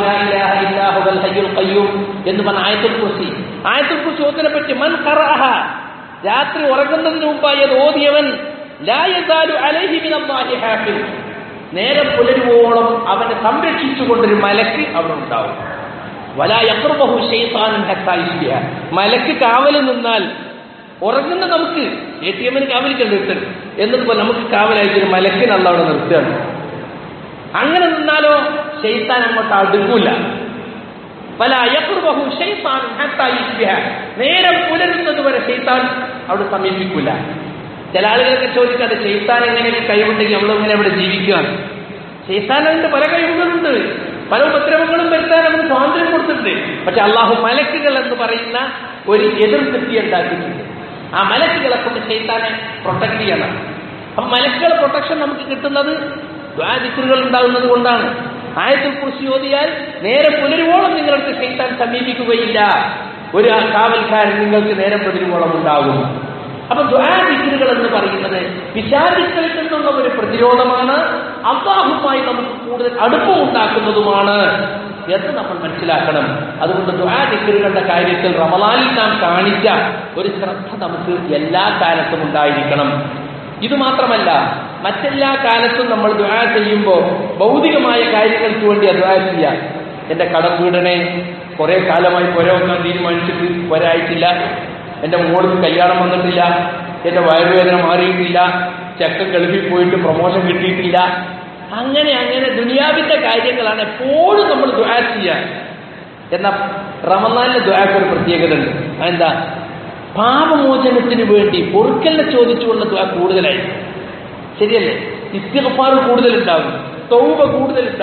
എന്ന് പറഞ്ഞ ആയത്തിൽ കുറിച്ച് ആയത്തിൽ കുറിച്ച് ഓത്തിനെ പറ്റി മൻ ഖറഅഹ രാത്രി ഉറങ്ങുന്നതിന് മുമ്പായി അത് ഓതിയവൻ ലാ യസാലു അലൈഹി മിനല്ലാഹി ഹാഫിസ് നേരം പുലരുവോളം അവനെ സംരക്ഷിച്ചുകൊണ്ടൊരു മലക്ക് അവിടെ ഉണ്ടാവും വലാ യഖ്റുബഹു ശൈത്താനും ഹത്താ യുസ്ബിഹ മലക്ക് കാവൽ നിന്നാൽ ഉറങ്ങുന്ന നമുക്ക് എ ടി എമ്മിന് കാവലിക്കാൻ നിർത്തണം എന്നതുപോലെ നമുക്ക് കാവലായിട്ടൊരു മലക്കിനല്ല അവിടെ നിർത്തുകയാണ് അങ്ങനെ നിന്നാലോ ഷെയ്ത്താൻ അങ്ങോട്ട് അടുക്കൂല പല അയക്കുറുബഹു ഷെയ്ത്താൻ നേരം പുലരുന്നത് വരെ ഷെയ്ത്താൻ അവിടെ സമീപിക്കൂല ചില ആളുകളൊക്കെ ചോദിക്കാതെ ഷെയ്ത്താൻ എങ്ങനെയൊക്കെ കഴിവുണ്ടെങ്കിൽ നമ്മളെങ്ങനെ അവിടെ ജീവിക്കുകയാണ് ഷെയ്ത്താൻ അതിന്റെ പല കഴിവുകളുണ്ട് പല ഉപദ്രവങ്ങളും വരുത്താൻ അവന് സ്വാതന്ത്ര്യം കൊടുത്തിട്ടുണ്ട് പക്ഷെ അള്ളാഹു മലക്കുകൾ എന്ന് പറയുന്ന ഒരു എതിർശക്തി ഉണ്ടാക്കിയിട്ടുണ്ട് ആ മലക്കുകളെ കൊണ്ട് ചെയ്താനെ പ്രൊട്ടക്ട് ചെയ്യണം അപ്പൊ മലക്കുകളെ പ്രൊട്ടക്ഷൻ നമുക്ക് കിട്ടുന്നത് ദ്വാദിക്കറുകൾ ഉണ്ടാകുന്നത് കൊണ്ടാണ് ആയത്തിൽ കുറിച്ച് ചോദിയാൽ നേരെ പുലരുവോളം നിങ്ങൾക്ക് ചെയ്താൻ സമീപിക്കുകയില്ല ഒരു കാവൽക്കാരൻ നിങ്ങൾക്ക് നേരെ പുലരുവോളം ഉണ്ടാകും അപ്പൊ ദ്വാദിക്കറുകൾ എന്ന് പറയുന്നത് വിശാദിക്കളിൽ നിന്നുള്ള ഒരു പ്രതിരോധമാണ് അള്ളാഹുമായി നമുക്ക് കൂടുതൽ അടുപ്പം ഉണ്ടാക്കുന്നതുമാണ് എന്ന് നമ്മൾ മനസ്സിലാക്കണം അതുകൊണ്ട് ദ്വാദിക്കറുകളുടെ കാര്യത്തിൽ റമലാനിൽ നാം കാണിച്ച ഒരു ശ്രദ്ധ നമുക്ക് എല്ലാ കാലത്തും ഉണ്ടായിരിക്കണം ഇത് മാത്രമല്ല മറ്റെല്ലാ കാലത്തും നമ്മൾ ദ്വാ ചെയ്യുമ്പോൾ ഭൗതികമായ കാര്യങ്ങൾക്ക് വേണ്ടി ദ്വാ ചെയ്യാം എന്റെ കടം വീടണേ കുറെ കാലമായി പുര വെക്കാൻ തീരുമാനിച്ചിട്ട് ഒരാഴ്ചയില്ല എന്റെ മോൾക്ക് കല്യാണം വന്നിട്ടില്ല എന്റെ വയറുവേദന മാറിയിട്ടില്ല ചെക്കൻ ഗൾഫിൽ പോയിട്ട് പ്രൊമോഷൻ കിട്ടിയിട്ടില്ല അങ്ങനെ അങ്ങനെ ദുനിയാവിന്റെ കാര്യങ്ങളാണ് എപ്പോഴും നമ്മൾ ദ്വാ ചെയ്യാൻ എന്നാൽ റമദാനിലെ ദ്വാക്ക് ഒരു പ്രത്യേകത ഉണ്ട് അതെന്താ പാപമോചനത്തിന് വേണ്ടി പൊറുക്കലിനെ ചോദിച്ചുകൊണ്ടുള്ള ദ്വാ കൂടുതലായി ശരിയല്ലേ ഇസ്തിഗ്ഫാർ കൂടുതലുണ്ടാവും തൗബ കൂടുതലുണ്ടാവും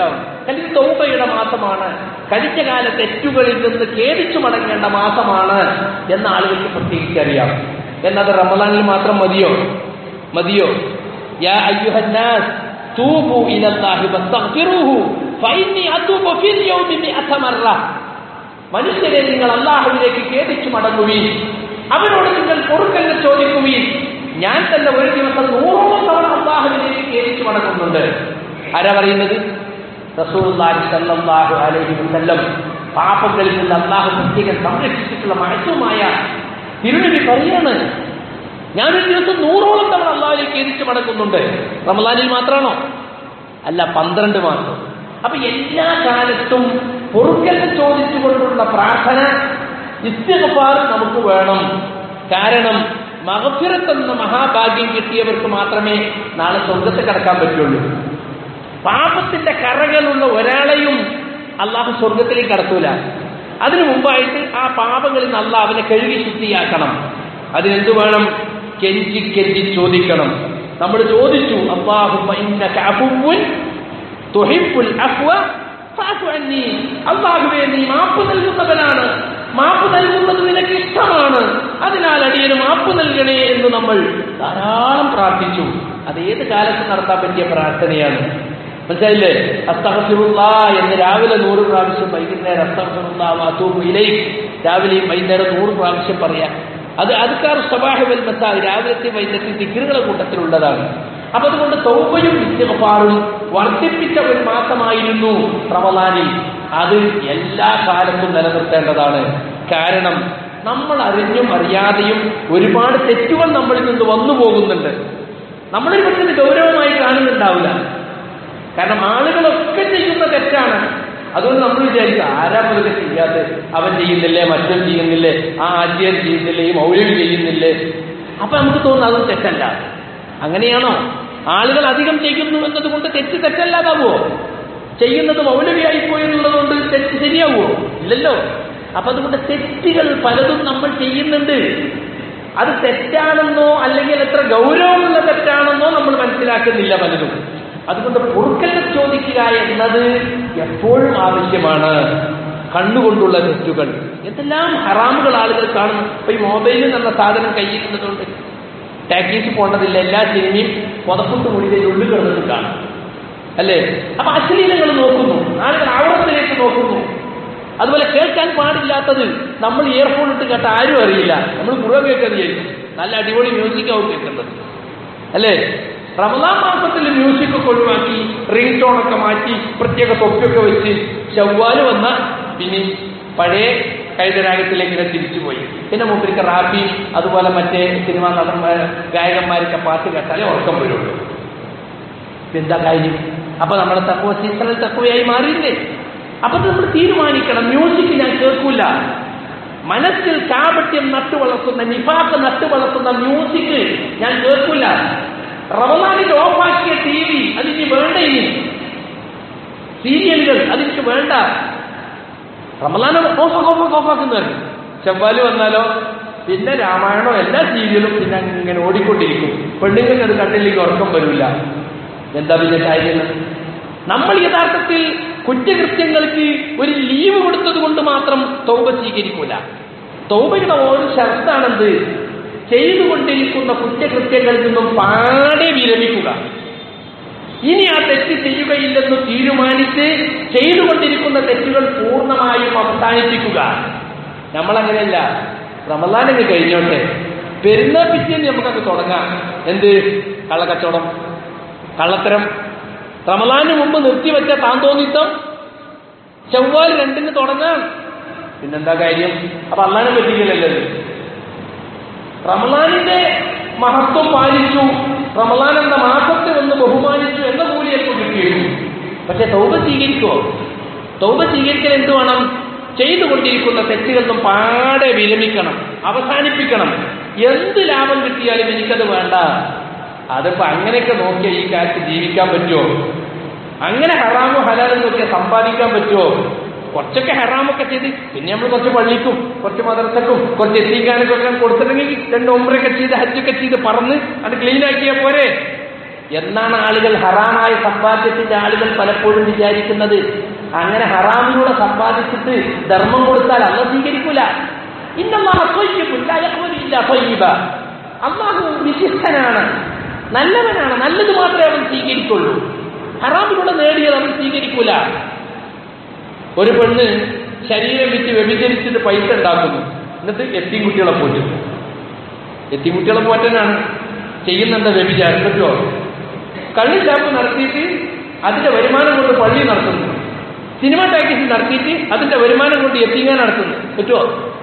അല്ലെങ്കിൽ തൗബയുടെ മാസമാണ് കഴിഞ്ഞ കാല തെറ്റുകളിൽ നിന്ന് ഖേദിച്ചു മടങ്ങേണ്ട മാസമാണ് എന്ന ആളുകൾക്ക് പ്രത്യേകിച്ച് അറിയാം എന്നത് റമദാനിൽ മാത്രം മതിയോ മതിയോ യാ അയ്യുഹന്നാസ് തൂബു ഇലല്ലാഹി വസ്തഗ്ഫിറൂഹു ഫഇന്നി അതൂബു ഫിൽ യൗമി മിഅത മർറ മനുഷ്യരെ നിങ്ങൾ അള്ളാഹുവിലേക്ക് ഖേദിച്ചു മടങ്ങുവീൻ അവരോട് നിങ്ങൾ പൊറുക്കല്ല് ചോദിക്കുവീൻ ഞാൻ തന്നെ ഒരു ദിവസം നൂറോളം തവണ അള്ളാഹുവിലേക്ക് ഖേദിച്ചു മടങ്ങുന്നുണ്ട് ആരാ പറയുന്നത് റസൂലുള്ളാഹി സല്ലല്ലാഹു അലൈഹി വസല്ലം പാപങ്ങളിൽ നിന്ന് അള്ളാഹു പ്രത്യേകം സംരക്ഷിച്ചിട്ടുള്ള മഹത്വമായ തിരുനബി പറയാണ് ഞാനൊരു ദിവസം നൂറോളം തവണ അള്ളാഹുലേക്ക് ഖേദിച്ചു മടങ്ങുന്നുണ്ട് റമദാനിൽ മാത്രമാണോ അല്ല പന്ത്രണ്ട് മാസം അപ്പൊ എല്ലാ കാലത്തും പൊറുക്കൽ ചോദിച്ചുകൊണ്ടുള്ള പ്രാർത്ഥന ഇസ്തിഗ്ഫാർ നമുക്ക് വേണം കാരണം മഹഫിറത്ത് എന്ന മഹാഭാഗ്യം കിട്ടിയവർക്ക് മാത്രമേ നാളെ സ്വർഗത്തിൽ കടക്കാൻ പറ്റുള്ളൂ പാപത്തിന്റെ കറകളുള്ള ഒരാളെയും അള്ളാഹു സ്വർഗത്തിലേക്ക് കടത്തൂല അതിനു മുമ്പായിട്ട് ആ പാപങ്ങളിൽ നിന്ന് അള്ളാഹ് അവനെ കഴുകി ശുദ്ധിയാക്കണം അതിനെന്ത് വേണം കെഞ്ചി കെഞ്ചി ചോദിക്കണം നമ്മൾ ചോദിച്ചു അള്ളാഹുമ്മ ഇന്നക അഫുവ്വുൻ തുഹിബ്ബുൽ അഫ്വ ഫഅഫു അന്നി അള്ളാഹുവേ നീ മാപ്പ് നൽകുന്നവനാണ് മാപ്പ് നൽകുന്നത് നിനക്ക് ഇഷ്ടമാണ് അതിനാൽ അടിയന് മാപ്പ് നൽകണേ എന്ന് നമ്മൾ ധാരാളം പ്രാർത്ഥിച്ചു അത് ഏത് കാലത്ത് നടത്താൻ പറ്റിയ പ്രാർത്ഥനയാണ് മനസ്സിലായില്ലേ അസ്തഹസിറുള്ള എന്ന് രാവിലെ നൂറ് പ്രാവശ്യം വൈകുന്നേരം അസ്തഹസിറുള്ള വാത്തൂബ് ഇലൈക്ക് രാവിലെയും വൈകുന്നേരം നൂറ് പ്രാവശ്യം പറയാം അത് അതുക്കാർ സ്വഭാവ വൽമത്ത രാവിലത്തെ വൈകുന്നേരത്തെ ദിക്കറുകളുടെ കൂട്ടത്തിലുള്ളതാണ് അപ്പൊ അതുകൊണ്ട് തൗബയും ഇസ്തിഗ്ഫാറും വർദ്ധിപ്പിച്ച ഒരു മാസമായിരുന്നു റമദാനിൽ അത് എല്ലാ കാലത്തും നിലനിർത്തേണ്ടതാണ് കാരണം നമ്മൾ അറിഞ്ഞും അറിയാതെയും ഒരുപാട് തെറ്റുകൾ നമ്മളിൽ നിന്ന് വന്നു പോകുന്നുണ്ട് നമ്മളൊരു പക്ഷേ ഗൗരവമായി കാണുന്നുണ്ടാവില്ല കാരണം ആളുകളൊക്കെ ചെയ്യുന്ന തെറ്റാണ് അതുകൊണ്ട് നമ്മൾ വിചാരിക്കും ആരാ മുതലൊക്കെ ചെയ്യാത്തത് അവൻ ചെയ്യുന്നില്ലേ മറ്റവൻ ചെയ്യുന്നില്ലേ ആ ആദ്യം ചെയ്യുന്നില്ലേ ഈ മൗലവി ചെയ്യുന്നില്ലേ അപ്പൊ നമുക്ക് തോന്നുന്നു അതും തെറ്റല്ല അങ്ങനെയാണോ ആളുകൾ അധികം ചെയ്യുന്നു എന്നതുകൊണ്ട് തെറ്റ് തെറ്റല്ലാതാവോ ചെയ്യുന്നത് മൗലവിയായി പോയെന്നുള്ളത് കൊണ്ട് തെറ്റ് ശരിയാവോ ഇല്ലല്ലോ അപ്പൊ അതുകൊണ്ട് തെറ്റുകൾ പലതും നമ്മൾ ചെയ്യുന്നുണ്ട് അത് തെറ്റാണെന്നോ അല്ലെങ്കിൽ എത്ര ഗൗരവമുള്ള തെറ്റാണെന്നോ നമ്മൾ മനസ്സിലാക്കുന്നില്ല പലതും അതുകൊണ്ട് പൊറുക്കല്ലെ ചോദിക്കുക എന്നത് എപ്പോഴും ആവശ്യമാണ് കണ്ണുകൊണ്ടുള്ള തെറ്റുകൾ എന്തെല്ലാം ഹറാമുകൾ ആളുകൾ കാണുന്നു ഇപ്പൊ ഈ മൊബൈലിൽ എന്ന സാധനം കയ്യിരുന്നതുകൊണ്ട് ടാക്കീസ് പോകേണ്ടതില്ല എല്ലാ സിനിമയും പുതപ്പുട്ട് മുടിയുടെ ഉള്ളിൽ കിടന്നിട്ട് കാണും അല്ലേ അപ്പൊ അശ്ലീലങ്ങൾ നോക്കുന്നു ആളുകൾ ആവറത്തിലേക്ക് നോക്കുന്നു അതുപോലെ കേൾക്കാൻ പാടില്ലാത്തത് നമ്മൾ ഇയർഫോൺ ഇട്ട് കേട്ട ആരും അറിയില്ല നമ്മൾ പുറകെ കേൾക്കാൻ വിചാരിക്കും നല്ല അടിപൊളി മ്യൂസിക് ആവും കേൾക്കേണ്ടത് അല്ലേ റമദാൻ മാസത്തിൽ മ്യൂസിക് ഒക്കെ ഒഴിവാക്കി റിംഗ് ടോൺ ഒക്കെ മാറ്റി പ്രത്യേക തൊപ്പിയൊക്കെ വെച്ച് ചവ്വാല് വന്ന പിന്നെ പഴയ കൈതരാഗത്തിലേക്ക് ഇങ്ങനെ തിരിച്ചുപോയി പിന്നെ മൂപ്പരിക്ക് റാപ്പി അതുപോലെ മറ്റേ സിനിമാ നടന്മാർ ഗായകന്മാരൊക്കെ പാട്ട് കേട്ടാലേ ഉറക്കം വരുള്ളൂ എന്താ കാര്യം അപ്പൊ നമ്മുടെ തക്കുവ സീസണൽ തക്കുവയായി മാറിയില്ലേ അപ്പൊ നമ്മൾ തീരുമാനിക്കണം മ്യൂസിക് ഞാൻ കേൾക്കൂല മനസ്സിൽ കാപട്യം നട്ടു വളർത്തുന്ന നിഫാക്ക് നട്ടു വളർത്തുന്ന മ്യൂസിക് ഞാൻ കേൾക്കൂല റമദാനിൽ ഓഫാക്കിയ ടി വി അതിന് വേണ്ട ഇനി സീരിയലുകൾ അതെനിക്ക് വേണ്ട റമദാൻ ഓഫാക്ക് ഓഫാക്ക് ഓഫാക്കുന്നവർ ചെവ്വാല് വന്നാലോ പിന്നെ രാമായണോ എല്ലാ സീരിയലും പിന്നെ ഇങ്ങനെ ഓടിക്കൊണ്ടിരിക്കും പെണ്ണുങ്ങൾക്ക് അത് കണ്ടില്ലെങ്കിൽ ഉറക്കം വരില്ല എന്താ പിന്നെ കാര്യം നമ്മൾ യഥാർത്ഥത്തിൽ കുറ്റകൃത്യങ്ങൾക്ക് ഒരു ലീവ് കൊടുത്തത് കൊണ്ട് മാത്രം തൗബ സ്വീകരിക്കൂല തൗബയുടെ ഒരു ഷർത്താണെന്ത് ചെയ്തുകൊണ്ടിരിക്കുന്ന കുറ്റകൃത്യങ്ങളിൽ നിന്നും പാടെ വിരമിക്കുക ഇനി ആ തെറ്റ് ചെയ്യുകയില്ലെന്ന് തീരുമാനിച്ച് ചെയ്തുകൊണ്ടിരിക്കുന്ന തെറ്റുകൾ പൂർണ്ണമായും അവസാനിപ്പിക്കുക നമ്മളങ്ങനെയല്ല റമദാനങ്ങ് കഴിഞ്ഞോട്ടെ പെരുന്നാൾ പിറ്റേന്ന് നമുക്കങ്ങ് തുടങ്ങാം എന്ത് കള്ളക്കച്ചവടം കള്ളത്തരം റമദാന് മുമ്പ് നിർത്തിവെച്ച താന്തോന്നിത്തം ചൊവ്വാൽ രണ്ടിന് തുടങ്ങാം പിന്നെന്താ കാര്യം അപ്പൊ അള്ളാനെ പറ്റിയില്ലല്ലോ റമദാനിന്റെ മഹത്വം പാലിച്ചു റമദാൻ എന്ന മാസത്തെ ഒന്ന് ബഹുമാനിച്ചു എന്ന കൂലി അല്പം കിട്ടിയിരുന്നു പക്ഷെ തൗബ സ്വീകരിക്കുമോ തൗബ സ്വീകരിക്കാൻ എന്ത് വേണം ചെയ്തുകൊണ്ടിരിക്കുന്ന തെറ്റുകളൊന്നും പാടെ വിരമിക്കണം അവസാനിപ്പിക്കണം എന്ത് ലാഭം കിട്ടിയാലും എനിക്കത് വേണ്ട അതിപ്പോ അങ്ങനെയൊക്കെ നോക്കിയാൽ ഈ കാലത്ത് ജീവിക്കാൻ പറ്റുമോ അങ്ങനെ ഹറാമോ ഹലാലും നോക്കിയാൽ സമ്പാദിക്കാൻ പറ്റുമോ കുറച്ചൊക്കെ ഹറാമൊക്കെ ചെയ്ത് പിന്നെ നമ്മൾ കുറച്ച് പള്ളിക്കും കുറച്ച് മദർസക്കും കുറച്ച് എത്തിക്കാനൊക്കെ കൊടുത്തിട്ടുണ്ടെങ്കിൽ രണ്ട് ഒമ്പരൊക്കെ ചെയ്ത് ഹജ്ജൊക്കെ ചെയ്ത് പറന്ന് അത് ക്ലീൻ ആക്കിയാൽ പോരെ എന്നാണ് ആളുകൾ ഹറാമായ സമ്പാദ്യത്തിന്റെ ആളുകൾ പലപ്പോഴും വിചാരിക്കുന്നത് അങ്ങനെ ഹറാമിലൂടെ സമ്പാദിച്ചിട്ട് ധർമ്മം കൊടുത്താൽ അല്ല സ്വീകരിക്കൂല ഇന്നല്ലാഹ ത്വയ്യിബുൻ ലാ യഖ്ബലു ഇല്ലാ ത്വയ്യിബ. അള്ളാഹു വിശിഷ്ടനാണ് നല്ലവനാണ് നല്ലത് മാത്രമേ അവൻ സ്വീകരിക്കുള്ളൂ ഹറാമിലൂടെ നേടിയത് അവൻ സ്വീകരിക്കൂല ഒരു പെണ്ണ് ശരീരം വിറ്റ് വ്യഭിചരിച്ചിട്ട് പൈസ ഉണ്ടാക്കുന്നു എന്നിട്ട് എത്തിയും കുട്ടികളെ പോറ്റുന്നു എത്തിയും കുട്ടികളെ പോറ്റാനാണ് ചെയ്യുന്നുണ്ട് വ്യഭിചാരം പറ്റുമോ കള്ളിച്ചാപ്പ് നടത്തിയിട്ട് അതിന്റെ വരുമാനം കൊണ്ട് പള്ളി നടത്തുന്നു സിനിമ ടാക്കീസ് നടത്തിയിട്ട് അതിന്റെ വരുമാനം കൊണ്ട് എത്തിങ്ങാൻ നടത്തുന്നു പറ്റുമോ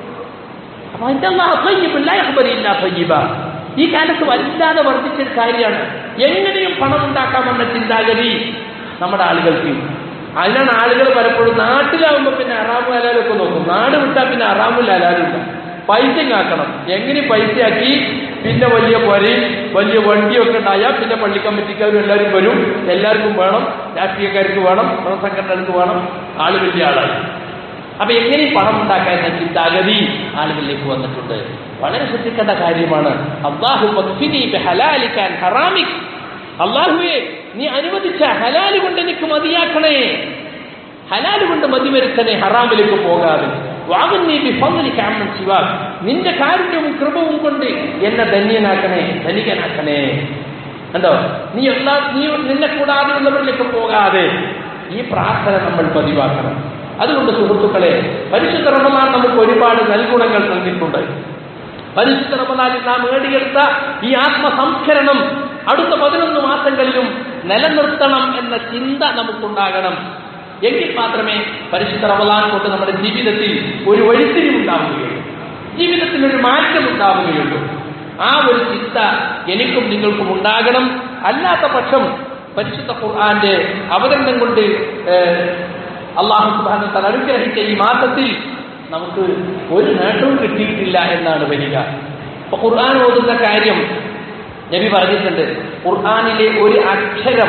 അപ്പൊ അതിന്റെ അള്ളാഹ് അസയ്യിബ് ലാ യഖ്ബലു ഇല്ലാ തയ്യിബ. ഈ കാലത്ത് വല്ലാതെ വർദ്ധിച്ചൊരു കാര്യമാണ് എങ്ങനെയും പണം ഉണ്ടാക്കാമെന്ന ചിന്താഗതി നമ്മുടെ ആളുകൾക്ക് അതിനാണ് ആളുകൾ പലപ്പോഴും നാട്ടിലാവുമ്പോൾ പിന്നെ അറാമു ഹലാലൊക്കെ നോക്കും നാട് വിട്ടാൽ പിന്നെ അറാമുൽ ഹലാലില്ല പൈസ ആക്കണം എങ്ങനെ പൈസയാക്കി പിന്നെ വലിയ പൊരയും വലിയ വണ്ടിയൊക്കെ ഉണ്ടായാൽ പിന്നെ പള്ളി കമ്മിറ്റിക്കാരും എല്ലാവരും വരും എല്ലാവർക്കും വേണം രാഷ്ട്രീയക്കാർക്ക് വേണം മതസംഘടനകൾക്ക് വേണം ആള് വലിയ ആളായി അപ്പൊ എങ്ങനെ പണം ഉണ്ടാക്കാൻ എന്ന ചിന്താഗതി ആളുകളിലേക്ക് വന്നിട്ടുണ്ട് വളരെ ശ്രദ്ധിക്കേണ്ട കാര്യമാണ് അള്ളാഹു മക്ഫിനി ബിഹലാലിക്കാൻ ഹറാമിക് അള്ളാഹുവെ നീ അനുവദിച്ച ഹലാല് കൊണ്ട് എനിക്ക് മതിയാക്കണേ ഹലാല് കൊണ്ട് മതി വരുത്തണേ ഹറാമിലേക്ക് പോകാതെ വാങ്ങുന്നീ ബിഫضلിക അമ്മൻ ശിവാ നിന്റെ കാരുണ്യവും കൃപവും കൊണ്ട് എന്നെ ധന്യനാക്കണേ ധനികനാക്കണേ കണ്ടോ നീ എല്ലാ നീ നിന്നെ കൂടാതെ ഉള്ളവരിലേക്ക് പോകാതെ ഈ പ്രാർത്ഥന നമ്മൾ പതിവാക്കണം അതുകൊണ്ട് സുഹൃത്തുക്കളെ പരിശുദ്ധ റമദാൻ നമുക്ക് ഒരുപാട് നൽഗുണങ്ങൾ നൽകിയിട്ടുണ്ട് പരിശുദ്ധ റമദാനിൽ നാം നേടിയെടുത്ത ഈ ആത്മസംസ്കരണം അടുത്ത പതിനൊന്ന് മാസങ്ങളിലും നിലനിർത്തണം എന്ന ചിന്ത നമുക്കുണ്ടാകണം എങ്കിൽ മാത്രമേ പരിശുദ്ധ റമദാൻ കൊണ്ട് നമ്മുടെ ജീവിതത്തിൽ ഒരു വഴിത്തിരിവുണ്ടാവുകയുള്ളൂ ജീവിതത്തിൽ ഒരു മാറ്റം ഉണ്ടാവുകയുള്ളൂ ആ ഒരു ചിന്ത എനിക്കും നിങ്ങൾക്കും ഉണ്ടാകണം അല്ലാത്ത പക്ഷം പരിശുദ്ധ ഖുർആന്റെ അവതരണം കൊണ്ട് ഏഹ്, അള്ളാഹു സുബ്ഹാനഹു വ തആല അനുഗ്രഹിച്ച ഈ മാസത്തിൽ നമുക്ക് ഒരു നേട്ടവും കിട്ടിയിട്ടില്ല എന്നാണ് വരിക അപ്പൊ ഖുർആൻ ഓതുന്ന കാര്യം നബി പറഞ്ഞിട്ടുണ്ട് ഖുർആനിലെ ഒരു അക്ഷരം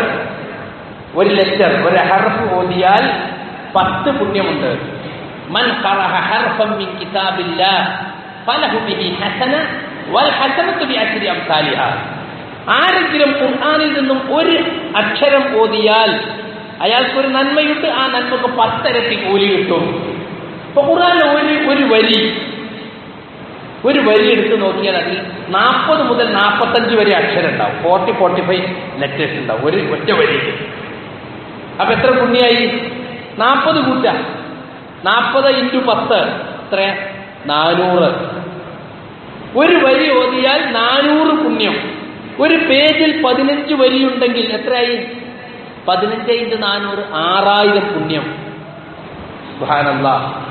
ഒരു ലെറ്റർ ഒരു ഹർഫ് ഓതിയാൽ പത്ത് പുണ്യമുണ്ട് മൻ ഖറഅ ഹർഫൻ മിൻ കിതാബില്ലാഹ് ഫലഹു ബിഹി ഹസന വൽ ഹസനത്തു ബിഅശ്രി അംസാലിഹാ ആരെങ്കിലും ഖുർആനിൽ നിന്നും ഒരു അക്ഷരം ഓതിയാൽ അയാൾക്കൊരു നന്മയുണ്ട് ആ നന്മക്ക് പത്തരട്ടി കൂലി കിട്ടും ഇപ്പൊ ഖുർആനിലെ ഒരു ഒരു വരി ഒരു വരി എടുത്ത് നോക്കിയാൽ അതിൽ നാൽപ്പത് മുതൽ നാൽപ്പത്തഞ്ച് വരെ അക്ഷരം ഉണ്ടാവും ഫോർട്ടി ഫോർട്ടി ഫൈവ് ലെറ്റേഴ്സ് ഉണ്ടാവും ഒരു ഒറ്റ വരി അപ്പൊ എത്ര പുണ്യായി നാൽപ്പത് കൂട്ട നാൽപ്പത് ഇൻറ്റു പത്ത് എത്ര നാനൂറ് ഒരു വരി ഓതിയാൽ നാനൂറ് പുണ്യം ഒരു പേജിൽ പതിനഞ്ച് വരിയുണ്ടെങ്കിൽ എത്രയായി പതിനഞ്ച് ഇൻറ്റു നാനൂറ് ആറായിരം പുണ്യം സുബ്ഹാനല്ലാ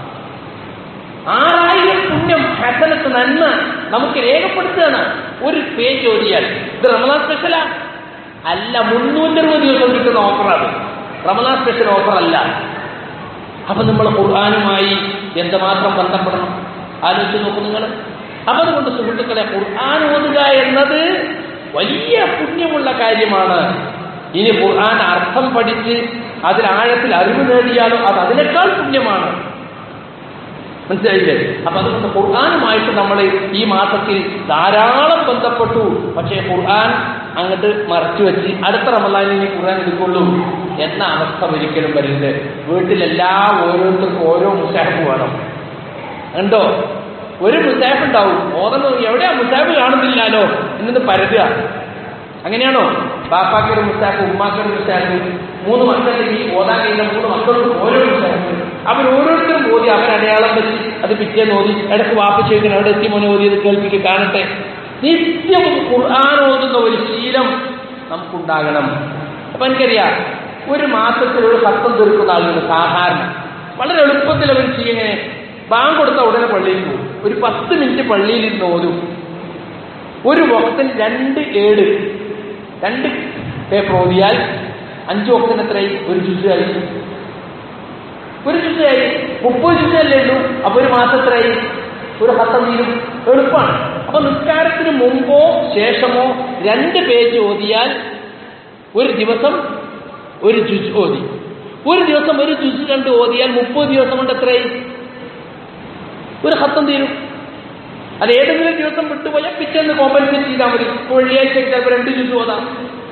ആറായിരം പുണ്യം ഹസനത്ത് നന്മ നമുക്ക് രേഖപ്പെടുത്തുകയാണ് ഒരു പേജ് ഓതിയാൽ ഇത് റമദാൻ സ്പെഷ്യലാ അല്ല മുന്നൂറ്ററുപത് ദിവസം കിട്ടുന്ന ഓഫറാണ് റമദാൻ സ്പെഷ്യൽ ഓഫർ അല്ല അപ്പൊ നമ്മൾ ഖുർആാനുമായി എന്തുമാത്രം ബന്ധപ്പെടണം ആലോചിച്ച് നോക്കൂ നിങ്ങൾ അപ്പൊ അതുകൊണ്ട് സുഹൃത്തുക്കളെ ഖുർആൻ ഓതുക എന്നത് വലിയ പുണ്യമുള്ള കാര്യമാണ് ഇനി ഖുർആൻ അർത്ഥം പഠിച്ച് അതിൽ ആഴത്തിൽ അറിവ് നേടിയാലോ അത് അതിനേക്കാൾ പുണ്യമാണ് മനസ്സിലായില്ലേ അപ്പൊ അതുകൊണ്ട് ഖുർആാനുമായിട്ട് നമ്മൾ ഈ മാസത്തിൽ ധാരാളം ബന്ധപ്പെട്ടു പക്ഷേ ഖുർആൻ അങ്ങോട്ട് മറച്ചു വെച്ച് അടുത്ത റമദാനിൽ ഇനി ഖുർആൻ എടുക്കുള്ളൂ എന്ന അവസ്ഥ ഒരിക്കലും വരരുത് വീട്ടിലെല്ലാ ഓരോരുത്തർക്കും ഓരോ മുസാഫ് വേണം ഉണ്ടോ ഒരു മുസാഫ് ഉണ്ടാവും ഓതുന്നു എവിടെയാ മുസാഫ് കാണുന്നില്ലാലോ എന്നിട്ട് പരതുക അങ്ങനെയാണോ ബാപ്പാക്കൊരു മുസ്താഖ് ഉമ്മാക്കൊരു മുസ്താഖ് മൂന്ന് മക്കളുണ്ടെങ്കിൽ ഓതാൻ കഴിയുന്ന മൂന്ന് മക്കൾക്കും ഓരോ മുസ്താഖ് അവർ ഓരോരുത്തരും ഓതി അവർ അടയാളം വെച്ച് അത് പിറ്റേന്ന് ഓതി ഇടയ്ക്ക് വാപ്പ ചോദിക്കണം അവിടെ എത്തി മോനെ ഓതിയത് കേൾപ്പിക്ക് കാണട്ടെ നിത്യം ഖുർആൻ ഓതുന്ന ഒരു ശീലം നമുക്കുണ്ടാകണം അപ്പൊ എനിക്കറിയാം ഒരു മാസത്തിൽ ഒരു സത്വം തീർക്കുന്ന ആളുകൾ സാധാരണ വളരെ എളുപ്പത്തിൽ അവർ ചെയ്യങ്ങനെ ബാങ്ക് കൊടുത്ത ഉടനെ പള്ളിയിൽ പോകും ഒരു പത്ത് മിനിറ്റ് പള്ളിയിൽ ഇരുന്ന് ഓതും ഒരു വക്തൻ രണ്ട് ഏട് രണ്ട് പേപ്പർ ഓതിയാൽ അഞ്ച് വക്തന് എത്രയായി ഒരു ജുസായി ഒരു ജുസായി മുപ്പത് ജുസല്ലേ ഉള്ളൂ അപ്പൊ ഒരു മാസം എത്രയായി ഒരു ഹത്തം തീരും എളുപ്പമാണ് അപ്പൊ നിസ്കാരത്തിന് മുമ്പോ ശേഷമോ രണ്ട് പേജ് ഓതിയാൽ ഒരു ദിവസം ഒരു ജുസ് ഓതി ഒരു ദിവസം ഒരു ജുസ് കണ്ട് ഓതിയാൽ മുപ്പത് ദിവസം കൊണ്ട് എത്രയായി ഒരു ഹത്തം തീരും അത് ഏതെങ്കിലും ദിവസം വിട്ടുപോയാൽ പിറ്റേന്ന് കോമ്പൻസേറ്റ് ചെയ്താൽ മതി ഇപ്പോൾ വെള്ളിയാഴ്ച ചിലപ്പോൾ രണ്ട് ജ്യൂസ് ഓതാം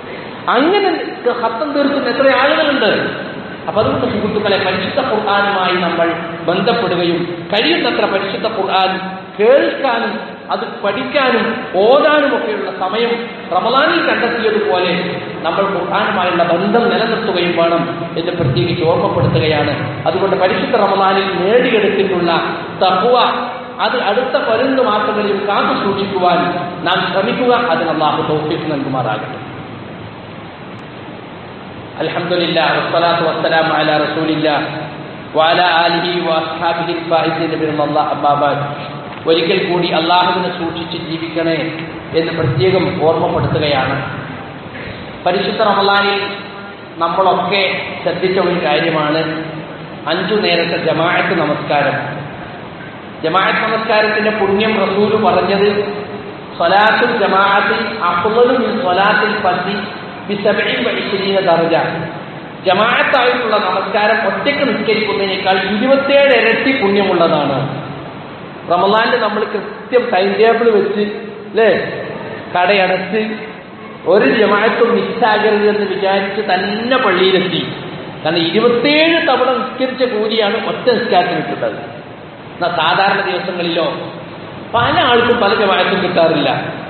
അങ്ങനെ ഹത്തം തീർക്കുന്ന എത്ര ആളുകളുണ്ട് അപ്പൊ അതുകൊണ്ട് സുഹൃത്തുക്കളെ പരിശുദ്ധ ഖുർആാനുമായി നമ്മൾ ബന്ധപ്പെടുകയും കഴിയുന്നത്ര പരിശുദ്ധ ഖുർആൻ കേൾക്കാനും അത് പഠിക്കാനും ഓതാനും ഒക്കെയുള്ള സമയം റമദാനിൽ കണ്ടെത്തിയതുപോലെ നമ്മൾ ഖുർആാനുമായുള്ള ബന്ധം നിലനിർത്തുകയും വേണം എന്ന് പ്രത്യേകിച്ച് ഓർമ്മപ്പെടുത്തുകയാണ് അതുകൊണ്ട് പരിശുദ്ധ റമദാനിൽ നേടിയെടുത്തിട്ടുള്ള തഹുവ അത് അടുത്ത പരുന്ന് മാസങ്ങളിലും കാത്തു സൂക്ഷിക്കുവാൻ നാം ശ്രമിക്കുക അതിന് അള്ളാഹു തൗഫീഖ് നൽകുമാറാകട്ടെ അൽഹംദുലില്ലാ വസ്സലാത്തു വസ്സലാമു അലാ റസൂലില്ലാ വഅലാ ആലിഹി വഅസ്ഹാബിഹി ഫായിസിൻ ബിറല്ലാഹ് അമ്മാ ബഅദ് ഒരിക്കൽ കൂടി അള്ളാഹുവിനെ സൂക്ഷിച്ച് ജീവിക്കണേ എന്ന് പ്രത്യേകം ഓർമ്മപ്പെടുത്തുകയാണ് പരിശുദ്ധ റമലാനിൽ നമ്മളൊക്കെ ശ്രദ്ധിച്ച ഒരു കാര്യമാണ് അഞ്ചു നേരത്തെ ജമാഅത്ത് നമസ്കാരം ജമാഅത്ത് നമസ്കാരത്തിന്റെ പുണ്യം റസൂല് പറഞ്ഞത് സ്വലാത്തുൽ ജമാഅത്തിൽ അഫ്ളലു മിൻ സ്വലാത്തിൽ ഫർദി ബിസബഇൻ വഇശ്രീന ദർജ ജമാഅത്തായിട്ടുള്ള നമസ്കാരം ഒറ്റയ്ക്ക് നിസ്കരിക്കുന്നതിനേക്കാൾ ഇരുപത്തേഴ് ഇരട്ടി പുണ്യമുള്ളതാണ് റമലാനിൽ നമ്മൾ കൃത്യം ടൈം ടേബിൾ വെച്ച് അല്ലേ കടയടച്ച് ഒരു ജമാഅത്തും മിസ്സാകരുത് എന്ന് വിചാരിച്ച് തന്നെ പള്ളിയിലെത്തി കാരണം ഇരുപത്തേഴ് തവണ നിസ്കരിച്ച കൂലിയാണ് ഒറ്റ നിസ്കാരത്തിന് കിട്ടുന്നത് എന്നാൽ സാധാരണ ദിവസങ്ങളിലോ പല ആൾക്കും പല ജമാഅത്തും കിട്ടാറില്ല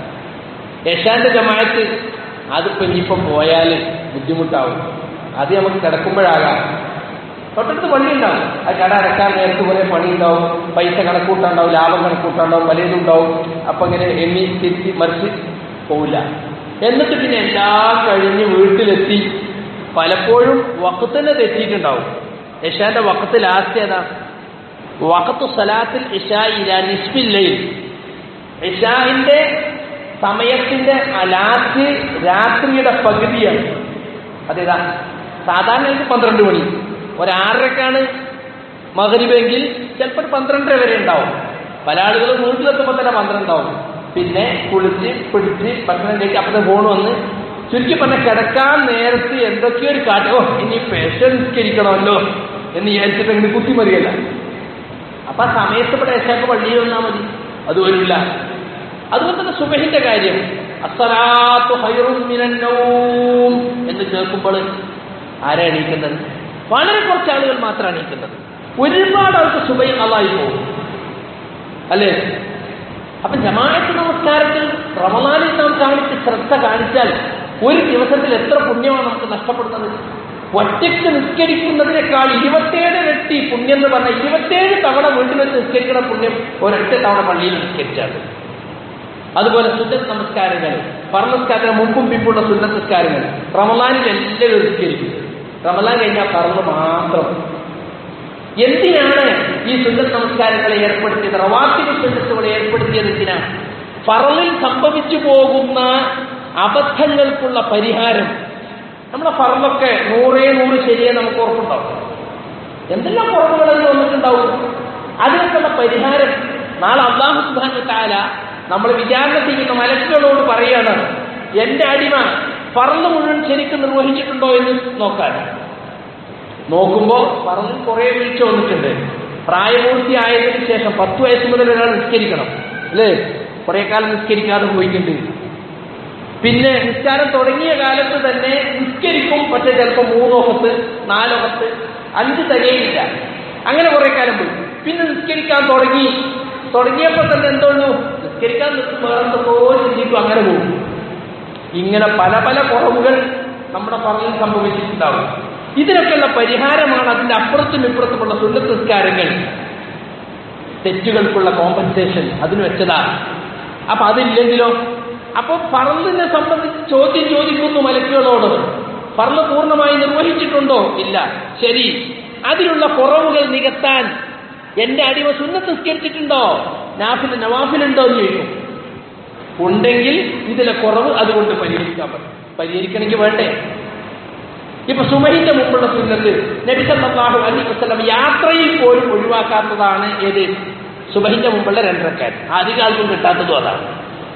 യശാന്റെ ജമാഅത്ത് അതിപ്പോ ഇനിയിപ്പം പോയാൽ ബുദ്ധിമുട്ടാവും അത് നമുക്ക് കിടക്കുമ്പോഴാകാം തൊട്ടടുത്ത് പണി ഉണ്ടാവും ആ കട അടക്കാൻ നേരത്ത് കുറെ പണി ഉണ്ടാവും പൈസ കണക്കൂട്ടാണ്ടാവും ലാഭം കണക്കൂട്ടാണ്ടാവും പലതും ഉണ്ടാവും അപ്പൊ ഇങ്ങനെ എണ്ണി തിരിച്ച് മറിച്ച് പോവില്ല എന്നിട്ട് പിന്നെ എല്ലാം കഴിഞ്ഞ് വീട്ടിലെത്തി പലപ്പോഴും വക്കത്തിന് തെറ്റിയിട്ടുണ്ടാവും യശാന്റെ വക്കത്ത് ലാസ്റ്റ് ഏതാ വക്കത്തു സലാത്തിൽ ഇഷാ ഇല നിസ്ബില്ലയിൽ ഇഷാഹിന്റെ സമയത്തിന്റെ ലാസ്റ്റ് രാത്രിയുടെ പകുതിയാണ് അതേതാ സാധാരണ എനിക്ക് പന്ത്രണ്ട് മണി ഒരാറരക്കാണ് മകരിബെങ്കിൽ ചിലപ്പോൾ ഒരു പന്ത്രണ്ടര വരെ ഉണ്ടാവും പല ആളുകളും വീട്ടിലെത്തുമ്പോൾ തന്നെ പന്ത്രണ്ടാവും പിന്നെ കുളിച്ച് പിടിച്ച് ഭക്ഷണം കഴിച്ച് അപ്പത്തെ ഫോൺ വന്ന് ചുരുക്കി പറഞ്ഞ കിടക്കാൻ നേരത്ത് എന്തൊക്കെയോ ഒരു കാട്ട് ഓ ഇനി പേഷൻ നിസ്കരിക്കണമല്ലോ എന്ന് വിചാരിച്ചിട്ട് ഇങ്ങനെ കുത്തിമറിയല്ല അപ്പൊ ആ സമയത്ത് ഇവിടെ ഏശാക്ക് പള്ളിയിൽ വന്നാൽ മതി അത് വരില്ല അതുകൊണ്ട് തന്നെ സുബഹിന്റെ കാര്യം അസ്സലാത്തു ഹൈറും മിനന്നൗം എന്ന് കേൾക്കുമ്പോൾ ആരാ എണീക്കുന്നത് വളരെ കുറച്ച് ആളുകൾ മാത്രമാണ് എണീക്കുന്നത് ഒരുപാട് ആൾക്ക് സുബൈ അള്ളായി പോകും അല്ലേ അപ്പൊ ജമാഅത്ത് നമസ്കാരത്തിൽ റമലാനിൽ നാം കാണിച്ച് ശ്രദ്ധ കാണിച്ചാൽ ഒരു ദിവസത്തിൽ എത്ര പുണ്യമാണ് നമുക്ക് നഷ്ടപ്പെടുന്നത് ഒറ്റയ്ക്ക് നിസ്കരിക്കുന്നതിനേക്കാൾ ഇരുപത്തേഴ് ഇരട്ടി പുണ്യം എന്ന് പറഞ്ഞാൽ ഇരുപത്തേഴ് തവണ വീട്ടിൽ വെച്ച് നിസ്കരിക്കുന്ന പുണ്യം ഒരൊറ്റ തവണ പള്ളിയിൽ നിസ്കരിച്ചാൽ അതുപോലെ സുന്നത്ത് നമസ്കാരങ്ങൾ പറനസ്കാരത്തിന് മുമ്പും പിമ്പുള്ള സുന്നത്ത് നിസ്കാരങ്ങൾ റമലാനിൽ എല്ലാവരും നിസ്കരിക്കും റമലാൻ കഴിഞ്ഞാൽ പറന്ന് മാത്രം എന്തിനാണ് ഈ സുന്നത്ത് നമസ്കാരങ്ങളെ ഏർപ്പെടുത്തിയത് റവാത്തിബ് സുന്നത്തുകളെ ഏർപ്പെടുത്തിയത് എന്തിനാണ് ഫറലിൽ സംഭവിച്ചു പോകുന്ന അബദ്ധങ്ങൾക്കുള്ള പരിഹാരം നമ്മളെ ഫറലൊക്കെ നൂറേ നൂറ് ശരിയെ നമുക്ക് ഉറപ്പുണ്ടാവും എന്തെല്ലാം കുറവുകളെല്ലാം വന്നിട്ടുണ്ടാവും അതിനൊക്കെയുള്ള പരിഹാരം നാളെ അള്ളാഹു സുബാന താല നമ്മൾ വിചാരണ ചെയ്യുന്ന മലക്കുകളോട് പറയാണ് എന്റെ അടിമ പറന്ന് മുഴുവൻ ശരിക്കും നിർവഹിച്ചിട്ടുണ്ടോ എന്ന് നോക്കാൻ നോക്കുമ്പോൾ പറന്നിൽ കുറെ വീഴ്ച വന്നിട്ടുണ്ട് പ്രായപൂർത്തിയായതിനു ശേഷം പത്ത് വയസ്സ് മുതൽ ഒരാൾ നിസ്കരിക്കണം അല്ലേ കുറെ കാലം നിസ്കരിക്കാതെ പോയിട്ടുണ്ട് പിന്നെ നിസ്കാരം തുടങ്ങിയ കാലത്ത് തന്നെ നിസ്കരിക്കും പക്ഷെ ചിലപ്പോൾ മൂന്നൊക്കത്ത് നാലൊക്കത്ത് അഞ്ച് തികയില്ല അങ്ങനെ കുറെ കാലം പോയി പിന്നെ നിസ്കരിക്കാൻ തുടങ്ങി തുടങ്ങിയപ്പോൾ തന്നെ എന്തോന്നു നിസ്കരിക്കാൻ നിൽക്കും വേറെ എന്തൊക്കെയോ ചിന്തിക്കും അങ്ങനെ പോകും ഇങ്ങനെ പല പല കുറവുകൾ നമ്മുടെ പറഞ്ഞിൽ സംഭവിച്ചിട്ടുണ്ടാവും ഇതിനൊക്കെയുള്ള പരിഹാരമാണ് അതിന്റെ അപ്പുറത്തും ഇപ്പുറത്തുമുള്ള സുന്നത്ത് നിസ്കാരങ്ങൾ തെറ്റുകൾക്കുള്ള കോമ്പൻസേഷൻ അതിന് വെച്ചതാണ് അപ്പൊ അതില്ലെങ്കിലോ അപ്പൊ പറന്നിനെ സംബന്ധിച്ച് ചോദ്യം ചോദിക്കുന്നു മലക്കുകളോട് പറന്ന് പൂർണ്ണമായി നിർവഹിച്ചിട്ടുണ്ടോ ഇല്ല ശരി അതിലുള്ള കുറവുകൾ നികത്താൻ എന്റെ അടിമ സുന്നത്ത് നിസ്കരിച്ചിട്ടുണ്ടോ നാഫിൽ നവാഫിലുണ്ടോ എന്ന് ചോദിക്കും ഉണ്ടെങ്കിൽ ഇതിലെ കുറവ് അതുകൊണ്ട് പരിഹരിക്കാൻ പറ്റും പരിഹരിക്കണമെങ്കിൽ വേണ്ടേ ഇപ്പൊ സുമഹിന്റെ മുമ്പുള്ള സുന്നത്ത് നബി സല്ലല്ലാഹു അലൈഹി വസല്ലം യാത്രയിൽ പോലും ഒഴിവാക്കാത്തതാണ് ഏത് സുബഹിന്റെ മുമ്പുള്ള രണ്ടരക്കാൻ അധികം ആൾക്കും കിട്ടാത്തതും അതാണ്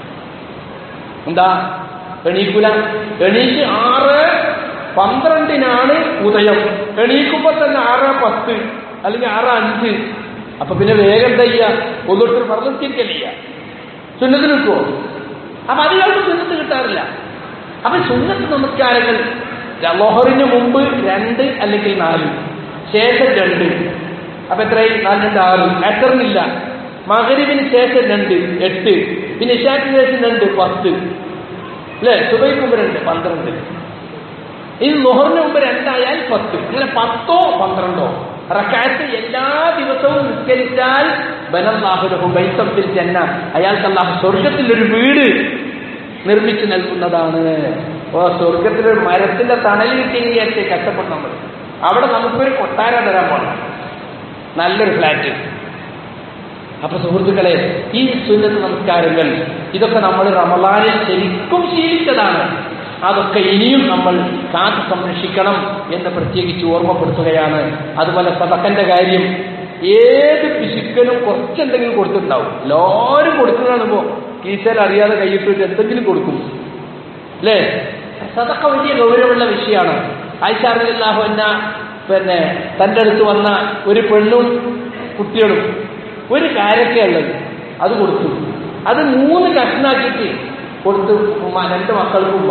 എന്താ എണീക്കുല എണീക്ക് ആറ് പന്ത്രണ്ടിനാണ് ഉദയം എണീക്കുമ്പോ തന്നെ ആറ് പത്ത് അല്ലെങ്കിൽ ആറ് അഞ്ച് അപ്പൊ പിന്നെ വേഗം എന്താ ചെയ്യുക ഒന്നിട്ട് പ്രവർത്തിക്കല്ല ചെയ്യുക സുന്നത്ത് നിൽക്കുമോ അപ്പൊ അധികം സുന്നത്ത് കിട്ടാറില്ല അപ്പൊ സുന്നത്ത് നമസ്കാരങ്ങൾ ലൊഹറിന് മുമ്പ് രണ്ട് അല്ലെങ്കിൽ നാല് ശേഷം രണ്ട് അപ്പൊ എത്രയായി നാല് രണ്ട് ആറ് അസറിനില്ല മകരിവിന് ശേഷം രണ്ട് എട്ട് പിന്നെ ഇഷാക്കിന് ശേഷം രണ്ട് പത്ത് അല്ലേ സുബൈക്ക് മുമ്പ് രണ്ട് പന്ത്രണ്ട് ഇനി നുഹറിന് മുമ്പ് രണ്ടായാൽ പത്ത് അങ്ങനെ പത്തോ പന്ത്രണ്ടോ റക്കാത്ത് എല്ലാ ദിവസവും നിസ്കരിച്ചാൽ ബനല്ലാഹുലഹു ബൈത്തത്തിൽ ചെന്ന അയാൾക്ക് അല്ലാഹു സ്വർഗത്തിൽ ഒരു വീട് നിർമ്മിച്ചു നൽകുന്നതാണ് ഓ സ്വർഗത്തിലൊരു മരത്തിന്റെ തണലിൽ കിട്ടിയിട്ട് കഷ്ടപ്പെടും നമ്മൾ അവിടെ നമുക്കൊരു കൊട്ടാര തരാൻ പോകണം നല്ലൊരു ഫ്ലാറ്റ് അപ്പൊ സുഹൃത്തുക്കളെ ഈ സുന്നത്ത് നമസ്കാരങ്ങൾ ഇതൊക്കെ നമ്മൾ റമലാനിൽ ശരിക്കും ശീലിച്ചതാണ് അതൊക്കെ ഇനിയും നമ്മൾ കാത്തു സംരക്ഷിക്കണം എന്ന് പ്രത്യേകിച്ച് ഓർമ്മപ്പെടുത്തുകയാണ് അതുപോലെ സതക്കന്റെ കാര്യം ഏത് പിശുക്കനും കുറച്ചെന്തെങ്കിലും കൊടുത്തിട്ടുണ്ടാവും എല്ലാവരും കൊടുക്കുന്നതാണിപ്പോ കീശയിൽ അറിയാതെ കൈയിട്ടിട്ട് എന്തെങ്കിലും കൊടുക്കും അല്ലേ സതക്ക വലിയ ഗൗരവമുള്ള വിഷയമാണ് ആയിഷാറില്ലാഹു എന്ന പിന്നെ തൻ്റെ അടുത്ത് വന്ന ഒരു പെണ്ണും കുട്ടികളും ഒരു കാരക്കയുള്ളത് അത് കൊടുത്തു അത് മൂന്ന് കഷ്ണാക്കിയിട്ട് കൊടുത്തു ഉമ്മ രണ്ട് മക്കൾക്കും ഉമ്മ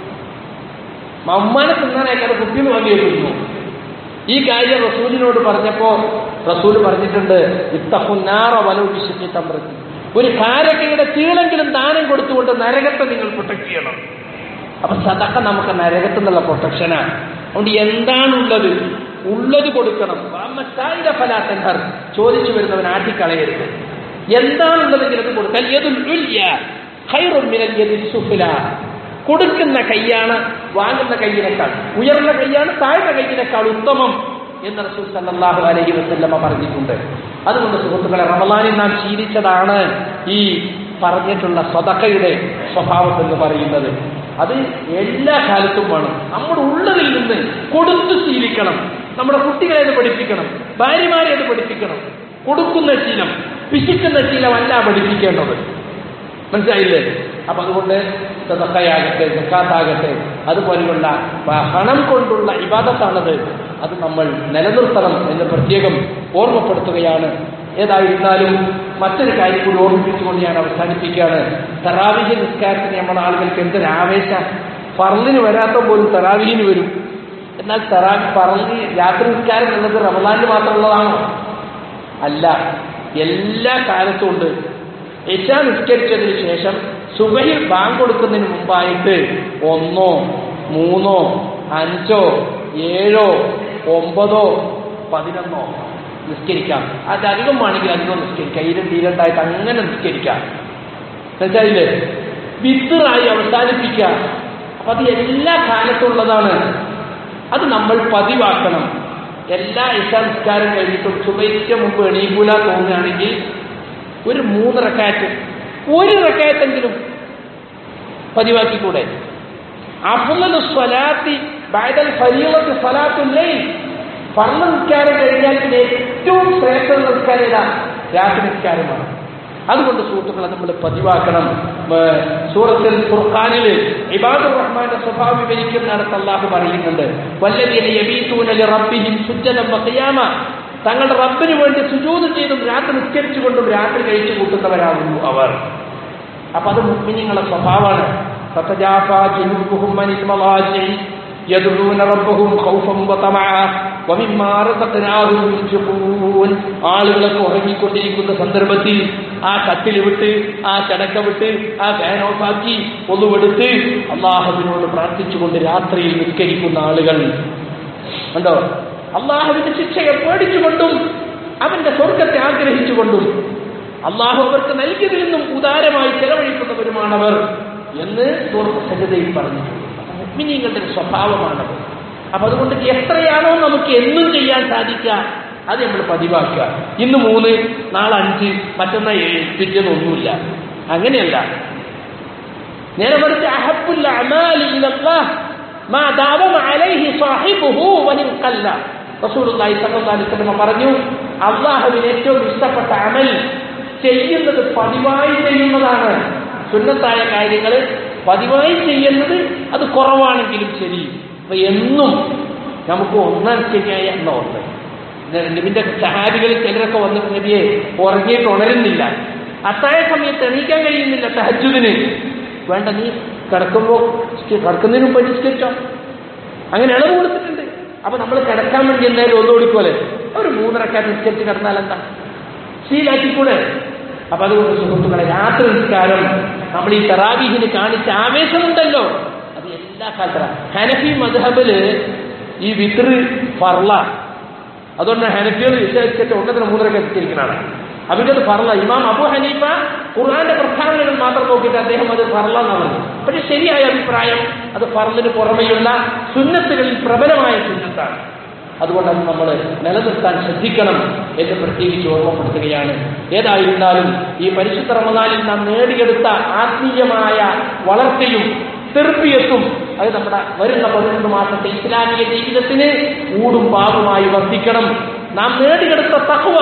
മമ്മാനെ തിന്നാനേക്കാൾ കുട്ടികൾ വാങ്ങി വെക്കുന്നു ഈ കാര്യം റസൂലിനോട് പറഞ്ഞപ്പോ റസൂൽ പറഞ്ഞിട്ടുണ്ട് ഇത്തഹുന്നാറ വലോപിശുദ്ധി തമ്പ്രത്തി ഒരു കാരക്കയുടെ തീളെങ്കിലും ദാനം കൊടുത്തുകൊണ്ട് നരകത്തെ നിങ്ങൾ പ്രൊട്ടക്ട് ചെയ്യണം അപ്പൊ സതക്ക നമുക്ക് നരകത്തിൽ നിന്നുള്ള പ്രൊട്ടക്ഷനാണ് അതുകൊണ്ട് എന്താണുള്ളത് ഉള്ളത് കൊടുക്കണം വാമസായിര ഫലാത്തൻഹർ ചോദിച്ചു വരുന്നവൻ ആട്ടിക്കളയരുത് എന്താണുള്ളതെങ്കിൽ അത് കൊടുക്കാൻ യദുൽ ഉല്യ ഖൈറും മിനൽ യദിൽ സുഫ്ല കൊടുക്കുന്ന കൈയാണ് വാങ്ങുന്ന കൈയിനേക്കാൾ ഉയർന്ന കൈയാണ് താഴ്ന്ന കൈയിനേക്കാൾ ഉത്തമം എന്ന് റസൂൽ സല്ലല്ലാഹു അലൈഹി വസല്ലമ പറഞ്ഞിട്ടുണ്ട് അതുകൊണ്ട് സുഹൃത്തുക്കളെ റമലാനിൽ നാം ശീലിച്ചതാണ് ഈ പറഞ്ഞിട്ടുള്ള സ്വതക്കയുടെ സ്വഭാവം എന്ന് പറയുന്നത് അത് എല്ലാ കാലത്തും വേണം നമ്മുടെ ഉള്ളതിൽ നിന്ന് കൊടുത്തു ശീലിക്കണം നമ്മുടെ കുട്ടികളെ അത് പഠിപ്പിക്കണം ഭാര്യമാരെ അത് പഠിപ്പിക്കണം കൊടുക്കുന്ന ശീലം പിശിക്കുന്ന ശീലമല്ല പഠിപ്പിക്കേണ്ടത് മനസ്സിലായില്ലേ അപ്പൊ അതുകൊണ്ട് സദക്കയാകട്ടെ ജക്കാത്താകട്ടെ അതുപോലെയുള്ള പണം കൊണ്ടുള്ള ഇബാദത്താണത് അത് നമ്മൾ നിലനിർത്തണം എന്ന് പ്രത്യേകം ഓർമ്മപ്പെടുത്തുകയാണ് ഏതായിരുന്നാലും മറ്റൊരു കാര്യം കൂടി ഓർമ്മിപ്പിച്ചുകൊണ്ട് ഞാൻ അവസാനിപ്പിക്കുകയാണ് തറാവിഹി നിസ്കാരത്തിന് നമ്മുടെ ആളുകൾക്ക് എന്തൊരു ആവേശ ഫറലിന് വരാത്ത പോലും തറാവിഹിന് വരും എന്നാൽ തറാവി ഫറലിന് രാത്രി നിസ്കാരം എന്നത് റമദാനിൽ മാത്രമുള്ളതാണോ അല്ല എല്ലാ കാലത്തും ഉണ്ട് ഇശ നിസ്കരിച്ചതിന് ശേഷം സുബഹിൽ ബാങ്ക് കൊടുക്കുന്നതിന് മുമ്പായിട്ട് ഒന്നോ മൂന്നോ അഞ്ചോ ഏഴോ ഒമ്പതോ പതിനൊന്നോ നിസ്കരിക്കാം അത് അധികം വേണമെങ്കിൽ അധികം നിസ്കരിക്കാം ഇരം തീരണ്ടായിട്ട് അങ്ങനെ നിസ്കരിക്കാം മനസ്സിലായില്ലേ വിത്തറായി അവസാനിപ്പിക്കുക അപ്പൊ അത് എല്ലാ കാലത്തുള്ളതാണ് അത് നമ്മൾ പതിവാക്കണം എല്ലാ ഇശാ നിസ്കാരം കഴിഞ്ഞിട്ടും സുബൈക്ക് മുമ്പ് എണീക്കൂല തോന്നുകയാണെങ്കിൽ ഒരു മൂന്ന് റക്കാറ്റ് ഒരു റക്കാറ്റെങ്കിലും പതിവാക്കിക്കൂടെ അഫ്ളലു സ്വലാത്തി ബഅദൽ ഫരീളത്തി സ്വലാത്തുൽ ലൈൽ ഫർള് നിസ്കാരം കഴിഞ്ഞാൽ പിന്നെ ഏറ്റവും ശ്രേഷ്ഠ നിസ്കാരം ഏതാ രാത്രി നിസ്കാരമാണ് അതുകൊണ്ട് സുഹൃത്തുക്കളെ നമ്മൾ പതിവാക്കണം ഏർ സൂറത്തിൽ ഫുർഖാനിൽ ഇബാദുർ റഹ്മാന്റെ സ്വഭാവം വിവരിക്കുന്നിടത്ത് അള്ളാഹു പറയുന്നുണ്ട് വല്ലതീന യബീതൂന ലിറബ്ബിഹിം സുജ്ജദൻ വഖിയാമ തങ്ങളുടെ റബ്ബിന് വേണ്ടി സുജൂദ് ചെയ്തും രാത്രി നിസ്കരിച്ചുകൊണ്ടും രാത്രി കഴിച്ചു കൂട്ടുന്നവരാകുന്നു അവർ അപ്പൊ അത് മുഗ്മിനിങ്ങളുടെ സ്വഭാവമാണ് تتجافى جنوبهم عن المضاجع يدعون ربهم خوفا وطمعا ومما رزقناهم ينفقون ആളുകളൊക്കെ ഉറങ്ങിക്കൊണ്ടിരിക്കുന്ന സന്ദർഭത്തിൽ ആ കട്ടിൽ വിട്ട് ആ കിടക്ക വിട്ട് ആ ഫാൻ ഓഫാക്കി ഒന്നുവെടുത്ത് അള്ളാഹുവിനോട് പ്രാർത്ഥിച്ചുകൊണ്ട് രാത്രിയിൽ നിസ്കരിക്കുന്ന ആളുകൾ കണ്ടോ അള്ളാഹുവിന്റെ ശിക്ഷയെ പേടിച്ചുകൊണ്ടും അവന്റെ സ്വർഗത്തെ ആഗ്രഹിച്ചുകൊണ്ടും അള്ളാഹു അവർക്ക് നൽകിയതിൽ നിന്നും ഉദാരമായി ചെലവഴിക്കുന്നവരുമാണവർ എന്ന് സജതയിൽ പറഞ്ഞിട്ടുണ്ട് മുഗ്മിനീങ്ങളുടെ ഒരു സ്വഭാവമാണത് അപ്പൊ അതുകൊണ്ട് എത്രയാണോ നമുക്ക് എന്നും ചെയ്യാൻ സാധിക്കുക അത് നമ്മൾ പതിവാക്കുക ഇന്ന് മൂന്ന് നാളെ അഞ്ച് മറ്റന്നാൾ ഏഴ് പിറ്റേന്ന് ഒന്നുമില്ല അങ്ങനെയല്ല നേരെ മറിച്ച് അഹബുൽ അമാലി ഇലല്ലാഹ് മാ ദാവമ അലൈഹി സാഹിബുഹു വനിൻ ഖല്ല റസൂലുള്ളാഹി സ്വല്ലല്ലാഹു അലൈഹി വസല്ലം പറഞ്ഞു അള്ളാഹുവിന് ഏറ്റവും ഇഷ്ടപ്പെട്ട അമൽ ചെയ്യുന്നത് പതിവായി ചെയ്യുന്നതാണ് സുന്നത്തായ കാര്യങ്ങൾ പതിവായി ചെയ്യുന്നത് അത് കുറവാണെങ്കിലും ശരി അപ്പൊ എന്നും നമുക്ക് ഒന്നാം ശരിയായ എന്ന ഓർത്ത് നബിന്റെ സഹാബികളിൽ ചിലരൊക്കെ വന്നിട്ട് നബിയെ ഉറങ്ങിയിട്ട് ഉണരുന്നില്ല അത്തായ സമയത്ത് എണീക്കാൻ കഴിയുന്നില്ല തഹജുദിന് വേണ്ട നീ കിടക്കുമ്പോൾ കിടക്കുന്നതിന് മുമ്പ് നിസ്കരിച്ചോ അങ്ങനെ ഇളവ് കൊടുത്തിട്ടുണ്ട് അപ്പൊ നമ്മൾ കിടക്കാൻ വേണ്ടി എന്തായാലും ഒന്ന് കൊടുക്കുമല്ലേ ഒരു മൂന്നരക്കാറ്റ് നിസ്കരിച്ച് കിടന്നാൽ എന്താ ശീലാക്കിക്കൂടെ അപ്പൊ അതുകൊണ്ട് സുഹൃത്തുക്കളെ രാത്രി നിസ്കാരം നമ്മൾ ഈ തറാബീഹിന് കാണിച്ച ആവേശമുണ്ടല്ലോ അത് എല്ലാ കാലത്തും ഹനഫി മധബില് ഈ വിത്ര് ഫർല അതുകൊണ്ട് ഹനഫികൾ വിശ്വസിച്ചിട്ട് ഒന്നത്തിന് മൂന്നരക്ക് എത്തിച്ചിരിക്കുന്നതാണ് അവർക്കത് ഫർല ഇമാം അബു ഹനീഫ ഖുർആന്റെ പ്രസ്ഥാനങ്ങൾ മാത്രം നോക്കിയിട്ട് അദ്ദേഹം അത് ഫർല എന്നാണ് പറഞ്ഞത് പക്ഷെ ശരിയായ അഭിപ്രായം അത് ഫർലിന് പുറമെയുള്ള സുന്നത്തുകളിൽ പ്രബലമായ സുന്നത്താണ് അതുകൊണ്ട് അത് നമ്മൾ നിലനിർത്താൻ ശ്രദ്ധിക്കണം എന്ന് പ്രത്യേകിച്ച് ഓർമ്മപ്പെടുത്തുകയാണ് ഏതായിരുന്നാലും ഈ പരിശുദ്ധ റമദാനിൽ നാം നേടിയെടുത്ത ആത്മീയമായ വളർച്ചയും തെർപ്പിയത്തും അത് നമ്മുടെ വരുന്ന പതിനൊന്ന് മാസത്തെ ഇസ്ലാമിക ജീവിതത്തിന് ഊടും പാവുമായി വർദ്ധിക്കണം നാം നേടിയെടുത്ത തഹ്വ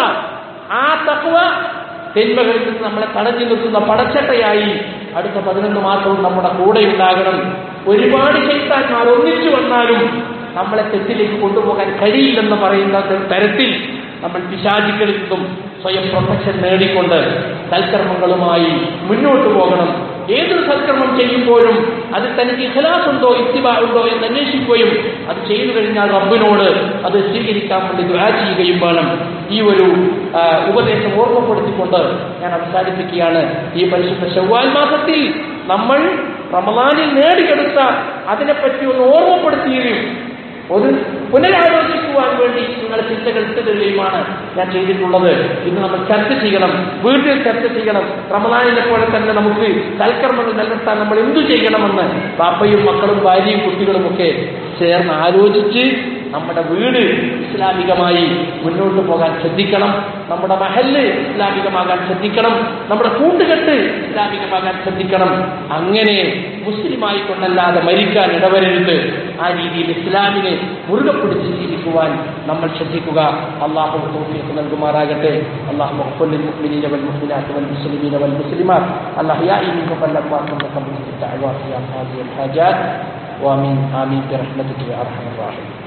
ആ തഹ്വ തിന്മകളിൽ നിന്ന് നമ്മളെ തടഞ്ഞു നിർത്തുന്ന പടച്ചട്ടയായി അടുത്ത പതിനൊന്ന് മാസവും നമ്മുടെ കൂടെ ഉണ്ടാകണം ഒരുപാട് ശൈത്താന്മാർ ഒന്നിച്ചു വന്നാലും നമ്മളെ തെറ്റിലേക്ക് കൊണ്ടുപോകാൻ കഴിയില്ലെന്ന് പറയുന്ന തരത്തിൽ നമ്മൾ പിശാചികളിൽ നിന്നും സ്വയം പ്രൊട്ടക്ഷൻ നേടിക്കൊണ്ട് സൽക്കർമ്മങ്ങളുമായി മുന്നോട്ട് പോകണം ഏതൊരു സൽക്കർമ്മം ചെയ്യുമ്പോഴും അത് തനിക്ക് ഇഖലാസ് ഉണ്ടോ ഇത്തിബ ഉണ്ടോ എന്ന് അന്വേഷിക്കുകയും അത് ചെയ്തു കഴിഞ്ഞാൽ റബ്ബിനോട് അത് സ്വീകരിക്കാൻ വേണ്ടി ദുആ ചെയ്യുകയും വേണം ഈ ഒരു ആ, ഉപദേശം ഓർമ്മപ്പെടുത്തിക്കൊണ്ട് ഞാൻ അവസാനിപ്പിക്കുകയാണ് ഈ പരിശുദ്ധ ശവ്വാൽ മാസത്തിൽ നമ്മൾ റമദാനിൽ നേടിയെടുത്ത അതിനെപ്പറ്റി ഒന്ന് ഓർമ്മപ്പെടുത്തുകയും ഒരു പുനരാലോചിക്കുവാൻ വേണ്ടി നിങ്ങളെ ചിന്തകൾ ഇട്ടുതരികയുമാണ് ഞാൻ ചെയ്തിട്ടുള്ളത് ഇന്ന് നമ്മൾ ചർച്ച ചെയ്യണം വീട്ടിൽ ചർച്ച ചെയ്യണം റമദാനിനെ പോലെ തന്നെ നമുക്ക് സൽക്കർമ്മങ്ങൾ നിലനിർത്താൻ നമ്മൾ എന്തു ചെയ്യണമെന്ന് പാപ്പയും മക്കളും ഭാര്യയും കുട്ടികളും ഒക്കെ ചേർന്ന് ആലോചിച്ച് നമ്മുടെ വീട് ഇസ്ലാമികമായി മുന്നോട്ട് പോകാൻ ശ്രദ്ധിക്കണം നമ്മുടെ മഹല് ഇസ്ലാമികമാകാൻ ശ്രദ്ധിക്കണം നമ്മുടെ കൂട്ടുകെട്ട് ഇസ്ലാമികമാകാൻ ശ്രദ്ധിക്കണം അങ്ങനെ മുസ്ലിമായി കൊണ്ടല്ലാതെ മരിക്കാൻ ഇടവരരുത് ആ രീതിയിൽ ഇസ്ലാമിനെ മുറുകെ പിടിച്ച് ജീവിക്കുവാൻ നമ്മൾ ശ്രദ്ധിക്കുക അള്ളാഹു തോഫിക്ക് നൽകുമാറാകട്ടെ അള്ളാഹു المؤمنين والمؤمنات والمسلمين والمسلمات الأحياء منهم والأموات إنك مجيب الدعوات يا قاضي الحاجات وآمين آمين برحمتك يا أرحم الراحمين